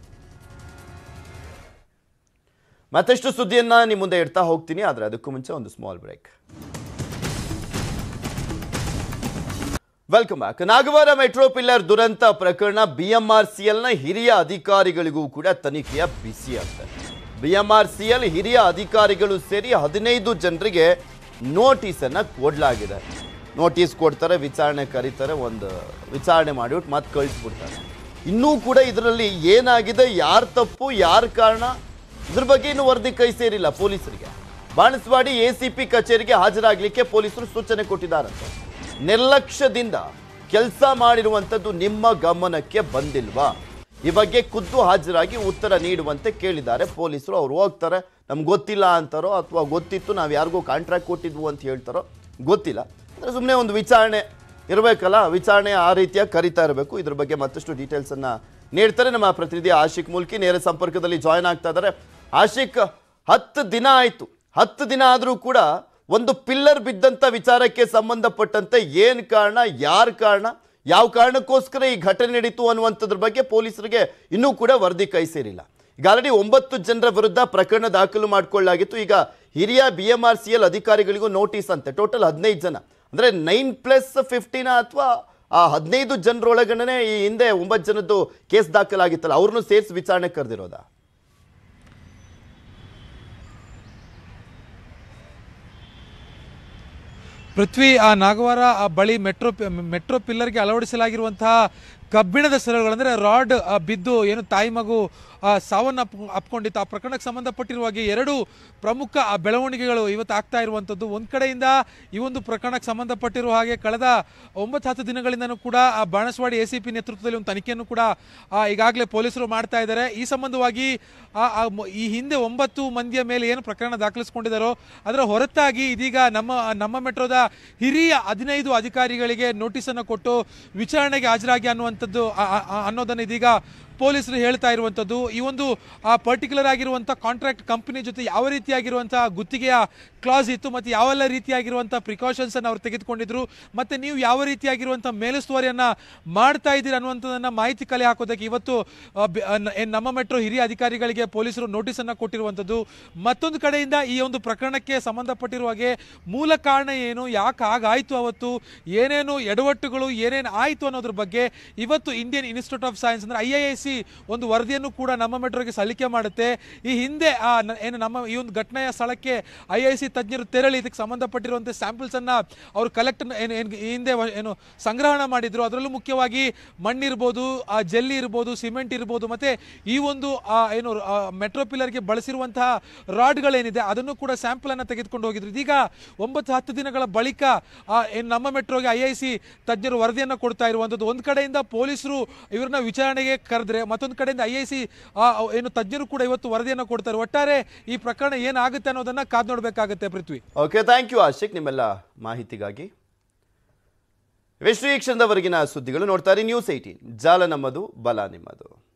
ಮತ್ತಷ್ಟು ಸುದ್ದಿಯನ್ನ ನಿಮ್ಮ ಮುಂದೆ ಇಡ್ತಾ ಹೋಗ್ತೀನಿ ಆದರೆ ಅದಕ್ಕೂ ಮುಂಚೆ ಒಂದು small break welcome back Nagawara metro pillar ದುರಂತ ಪ್ರಕರಣ ಬಿಎಂಆರ್ಸಿಎಲ್ನ ಹಿರಿಯ ಅಧಿಕಾರಿಗಳಿಗೂ ಕೂಡ ತನಿಖೆಯ ಬಿಸಿ ಅಂತ ಬಿಎಂಆರ್ಸಿಎಲ್ ಹಿರಿಯ ಅಧಿಕಾರಿಗಳು ಸೇರಿ ಹದಿನೈದು ಜನರಿಗೆ ನೋಟಿಸನ್ನು ಕೊಡಲಾಗಿದೆ ನೋಟಿಸ್ ಕೊಡ್ತಾರೆ ವಿಚಾರಣೆ ಕರೀತಾರೆ ಒಂದು ವಿಚಾರಣೆ ಮಾಡಿಬಿಟ್ಟು ಮತ್ತೆ ಕಳಿಸ್ಬಿಡ್ತಾರೆ ಇನ್ನೂ ಕೂಡ ಇದರಲ್ಲಿ ಏನಾಗಿದೆ ಯಾರ ತಪ್ಪು ಯಾರ ಕಾರಣ ಇದ್ರ ಬಗ್ಗೆ ಇನ್ನೂ ವರದಿ ಕೈ ಸೇರಿಲ್ಲ ಪೊಲೀಸರಿಗೆ ಬಾಣಸ್ವಾಡಿ ಎ ಸಿ ಪಿ ಕಚೇರಿಗೆ ಹಾಜರಾಗಲಿಕ್ಕೆ ಪೊಲೀಸರು ಸೂಚನೆ ಕೊಟ್ಟಿದ್ದಾರಂತೆ ನಿರ್ಲಕ್ಷ್ಯದಿಂದ ಕೆಲಸ ಮಾಡಿರುವಂಥದ್ದು ನಿಮ್ಮ ಗಮನಕ್ಕೆ ಬಂದಿಲ್ವಾ ಈ ಬಗ್ಗೆ ಖುದ್ದು ಹಾಜರಾಗಿ ಉತ್ತರ ನೀಡುವಂತೆ ಕೇಳಿದ್ದಾರೆ ಪೊಲೀಸರು ಅವ್ರು ಹೋಗ್ತಾರೆ ನಮ್ಗೆ ಗೊತ್ತಿಲ್ಲ ಅಂತಾರೋ ಅಥವಾ ಗೊತ್ತಿತ್ತು ನಾವು ಯಾರಿಗೂ ಕಾಂಟ್ರಾಕ್ಟ್ ಕೊಟ್ಟಿದ್ವು ಅಂತ ಹೇಳ್ತಾರೋ ಗೊತ್ತಿಲ್ಲ ಅಂದರೆ ಸುಮ್ಮನೆ ಒಂದು ವಿಚಾರಣೆ ಇರಬೇಕಲ್ಲ ವಿಚಾರಣೆ ಆ ರೀತಿಯಾಗಿ ಕರಿತಾ ಇರಬೇಕು ಇದ್ರ ಬಗ್ಗೆ ಮತ್ತಷ್ಟು ಡೀಟೇಲ್ಸನ್ನು ನೀಡ್ತಾರೆ ನಮ್ಮ ಪ್ರತಿನಿಧಿ ಆಶಿಕ್ ಮುಲ್ಕಿ ನೇರ ಸಂಪರ್ಕದಲ್ಲಿ ಜಾಯ್ನ್ ಆಗ್ತಾ ಇದ್ದಾರೆ ಆಶಿಕ್ ಹತ್ತು ದಿನ ಆಯಿತು ಹತ್ತು ದಿನ ಆದರೂ ಕೂಡ ಒಂದು ಪಿಲ್ಲರ್ ಬಿದ್ದಂಥ ವಿಚಾರಕ್ಕೆ ಸಂಬಂಧಪಟ್ಟಂತೆ ಏನು ಕಾರಣ ಯಾರ ಕಾರಣ ಯಾವ ಕಾರಣಕ್ಕೋಸ್ಕರ ಈ ಘಟನೆ ನಡೀತು ಅನ್ನುವಂಥದ್ರ ಬಗ್ಗೆ ಪೊಲೀಸರಿಗೆ ಇನ್ನೂ ಕೂಡ ವರದಿ ಕೈ ಸೇರಿಲ್ಲ ಈಗ ಆಲ್ರೆಡಿ ಒಂಬತ್ತು ಜನರ ವಿರುದ್ಧ ಪ್ರಕರಣ ದಾಖಲು ಮಾಡಿಕೊಳ್ಳಲಾಗಿತ್ತು ಈಗ ಹಿರಿಯ B M R C L ಅಧಿಕಾರಿಗಳಿಗೂ ನೋಟಿಸ್ ಅಂತೆ ಟೋಟಲ್ ಹದಿನೈದು ಜನ ಅಂದರೆ ನೈನ್ ಪ್ಲಸ್ ಫಿಫ್ಟಿನ ಅಥವಾ ಆ ಹದಿನೈದು ಜನರೊಳಗಡೆ ಈ ಹಿಂದೆ ಒಂಬತ್ತು ಜನದ್ದು ಕೇಸ್ ದಾಖಲಾಗಿತ್ತಲ್ಲ ಅವ್ರನ್ನೂ ಸೇರಿಸಿ ವಿಚಾರಣೆ ಕರೆದಿರೋದಾ ಪೃಥ್ವಿ ಆ ನಾಗವಾರ ಆ ಬಳಿ ಮೆಟ್ರೋ ಪಿ- ಮೆಟ್ರೋ ಪಿಲ್ಲರ್ಗೆ ಅಳವಡಿಸಲಾಗಿರುವಂತಹ ಕಬ್ಬಿಣದ ಸರಳುಗಳಂದ್ರೆ ರಾಡ್ ಆ, ಬಿದ್ದು ಏನು ತಾಯಿ ಮಗು ಆ, ಸಾವನ್ನ ಅಪ್ ಅಪ್ಕೊಂಡಿತ್ತು ಆ ಪ್ರಕರಣಕ್ಕೆ ಸಂಬಂಧಪಟ್ಟಿರುವ ಹಾಗೆ ಎರಡು ಪ್ರಮುಖ ಆ ಬೆಳವಣಿಗೆಗಳು ಇವತ್ತು ಆಗ್ತಾ ಇರುವಂಥದ್ದು ಒಂದು ಕಡೆಯಿಂದ ಈ ಒಂದು ಪ್ರಕರಣಕ್ಕೆ ಸಂಬಂಧಪಟ್ಟಿರುವ ಹಾಗೆ ಕಳೆದ ಒಂಬತ್ತು ಹತ್ತು ದಿನಗಳಿಂದನೂ ಕೂಡ ಆ ಬಾಣಸ್ವಾಡಿ ಎ ಸಿ ಪಿ ನೇತೃತ್ವದಲ್ಲಿ ಒಂದು ತನಿಖೆಯನ್ನು ಕೂಡ ಆ, ಈಗಾಗಲೇ ಪೊಲೀಸರು ಮಾಡ್ತಾ ಇದ್ದಾರೆ ಈ ಸಂಬಂಧವಾಗಿ ಆ, ಆ ಮ- ಈ ಹಿಂದೆ ಒಂಬತ್ತು ಮಂದಿಯ ಮೇಲೆ ಏನು ಪ್ರಕರಣ ದಾಖಲಿಸಿಕೊಂಡಿದ್ದಾರೋ ಅದರ ಹೊರತಾಗಿ ಇದೀಗ ನಮ್ಮ ನಮ್ಮ ಮೆಟ್ರೋದ ಹಿರಿಯ ಹದಿನೈದು ಅಧಿಕಾರಿಗಳಿಗೆ ನೋಟಿಸನ್ನು ಕೊಟ್ಟು ವಿಚಾರಣೆಗೆ ಹಾಜರಾಗಿ ಅನ್ನುವಂಥದ್ದು ಆ- ಆ- ಆ- ಅನ್ನೋದನ್ನು ಇದೀಗ ಪೊಲೀಸರು ಹೇಳ್ತಾ ಇರುವಂಥದ್ದು ಈ ಒಂದು ಆ ಪರ್ಟಿಕ್ಯುಲರ್ ಆಗಿರುವಂಥ ಕಾಂಟ್ರಾಕ್ಟ್ ಕಂಪನಿ ಜೊತೆ ಯಾವ ರೀತಿಯಾಗಿರುವಂಥ ಗುತ್ತಿಗೆಯ ಕ್ಲಾಸ್ ಇತ್ತು ಮತ್ತು ಯಾವೆಲ್ಲ ರೀತಿಯಾಗಿರುವಂಥ ಪ್ರಿಕಾಷನ್ಸ್ ಅನ್ನು ಅವ್ರು ತೆಗೆದುಕೊಂಡಿದ್ರು ಮತ್ತು ನೀವು ಯಾವ ರೀತಿಯಾಗಿರುವಂಥ ಮೇಲುಸ್ತುವಾರಿಯನ್ನು ಮಾಡ್ತಾ ಇದ್ದೀರಿ ಅನ್ನುವಂಥದ್ದನ್ನು ಮಾಹಿತಿ ಕಲೆ ಹಾಕೋದಕ್ಕೆ ಇವತ್ತು ಆ, ಬೆ- ಆ, ನ- ಏನ್ ನಮ್ಮ ಮೆಟ್ರೋ ಹಿರಿಯ ಅಧಿಕಾರಿಗಳಿಗೆ ಪೊಲೀಸರು ನೋಟಿಸನ್ನು ಕೊಟ್ಟಿರುವಂಥದ್ದು ಮತ್ತೊಂದು ಕಡೆಯಿಂದ ಈ ಒಂದು ಪ್ರಕರಣಕ್ಕೆ ಸಂಬಂಧಪಟ್ಟಿರುವ ಹಾಗೆ ಮೂಲ ಕಾರಣ ಏನು ಯಾಕೆ ಹಾಗಾಯಿತು ಅವತ್ತು ಏನೇನು ಎಡವಟ್ಟುಗಳು ಏನೇನು ಆಯಿತು ಅನ್ನೋದ್ರ ಬಗ್ಗೆ ಇವತ್ತು ಇಂಡಿಯನ್ ಇನ್ಸ್ಟಿಟ್ಯೂಟ್ ಆಫ್ ಸೈನ್ಸ್ ಅಂದರೆ ಐ ಐ ಎಸ್ ಸಿ ಒಂದು ವರದಿಯನ್ನು ಕೂಡ ನಮ್ಮ ಮೆಟ್ರೋಗೆ ಸಲ್ಲಿಕೆ ಮಾಡುತ್ತೆ ಈ ಹಿಂದೆ ಆ ನ- ಏನು ನಮ್ಮ ಈ ಒಂದು ಘಟನೆಯ ಸ್ಥಳಕ್ಕೆ ಐ ಐ ಸಿ ತಜ್ಞರು ತೆರಳಿ ಇದಕ್ಕೆ ಸಂಬಂಧಪಟ್ಟಿರುವಂಥ ಸ್ಯಾಂಪಲ್ಸನ್ನು ಅವರು ಕಲೆಕ್ಟ್ ಏನು ಏನು ಈ ಹಿಂದೆ ವ- ಏನು ಸಂಗ್ರಹಣ ಮಾಡಿದ್ರು ಅದರಲ್ಲೂ ಮುಖ್ಯವಾಗಿ ಮಣ್ಣಿರ್ಬೋದು ಆ ಜೆಲ್ಲಿ ಇರ್ಬೋದು ಸಿಮೆಂಟ್ ಇರ್ಬೋದು ಮತ್ತು ಈ ಒಂದು ಆ ಏನು ಆ ಮೆಟ್ರೋ ಪಿಲ್ಲರ್ಗೆ ಬಳಸಿರುವಂತಹ ರಾಡ್ಗಳೇನಿದೆ ಅದನ್ನು ಕೂಡ ಸ್ಯಾಂಪಲನ್ನು ತೆಗೆದುಕೊಂಡು ಹೋಗಿದ್ರು ಇದೀಗ ಒಂಬತ್ತು ಹತ್ತು ದಿನಗಳ ಬಳಿಕ ಆ ಏನು ನಮ್ಮ ಮೆಟ್ರೋಗೆ ಐ ಐ ಸಿ ತಜ್ಞರು ವರದಿಯನ್ನು ಕೊಡ್ತಾ ಇರುವಂಥದ್ದು ಒಂದು ಕಡೆಯಿಂದ ಪೊಲೀಸರು ಇವ್ರನ್ನ ವಿಚಾರಣೆಗೆ ಕರೆದ್ರೆ ಮತ್ತೊಂದು ಕಡೆಯಿಂದ ಐ ಐ ಸಿ ಏನು ತಜ್ಞರು ಕೂಡ ಇವತ್ತು ವರದಿಯನ್ನು ಕೊಡ್ತಾರೆ ಒಟ್ಟಾರೆ ಈ ಪ್ರಕರಣ ಏನಾಗುತ್ತೆ ಅನ್ನೋದನ್ನ ಕಾದ್ ನೋಡಬೇಕಾಗುತ್ತೆ Prithvi okay thank you Ashik ನಿಮ್ಮೆಲ್ಲ ಮಾಹಿತಿಗಾಗಿ ವಿಶ್ವ ಈ ಕ್ಷಣದವರೆಗಿನ ಸುದ್ದಿಗಳು ನೋಡ್ತಾರೆ ನ್ಯೂಸ್ ಏಯ್ಟೀನ್ ಜಾಲ ನಮ್ಮದು ಬಲ ನಿಮ್ಮದು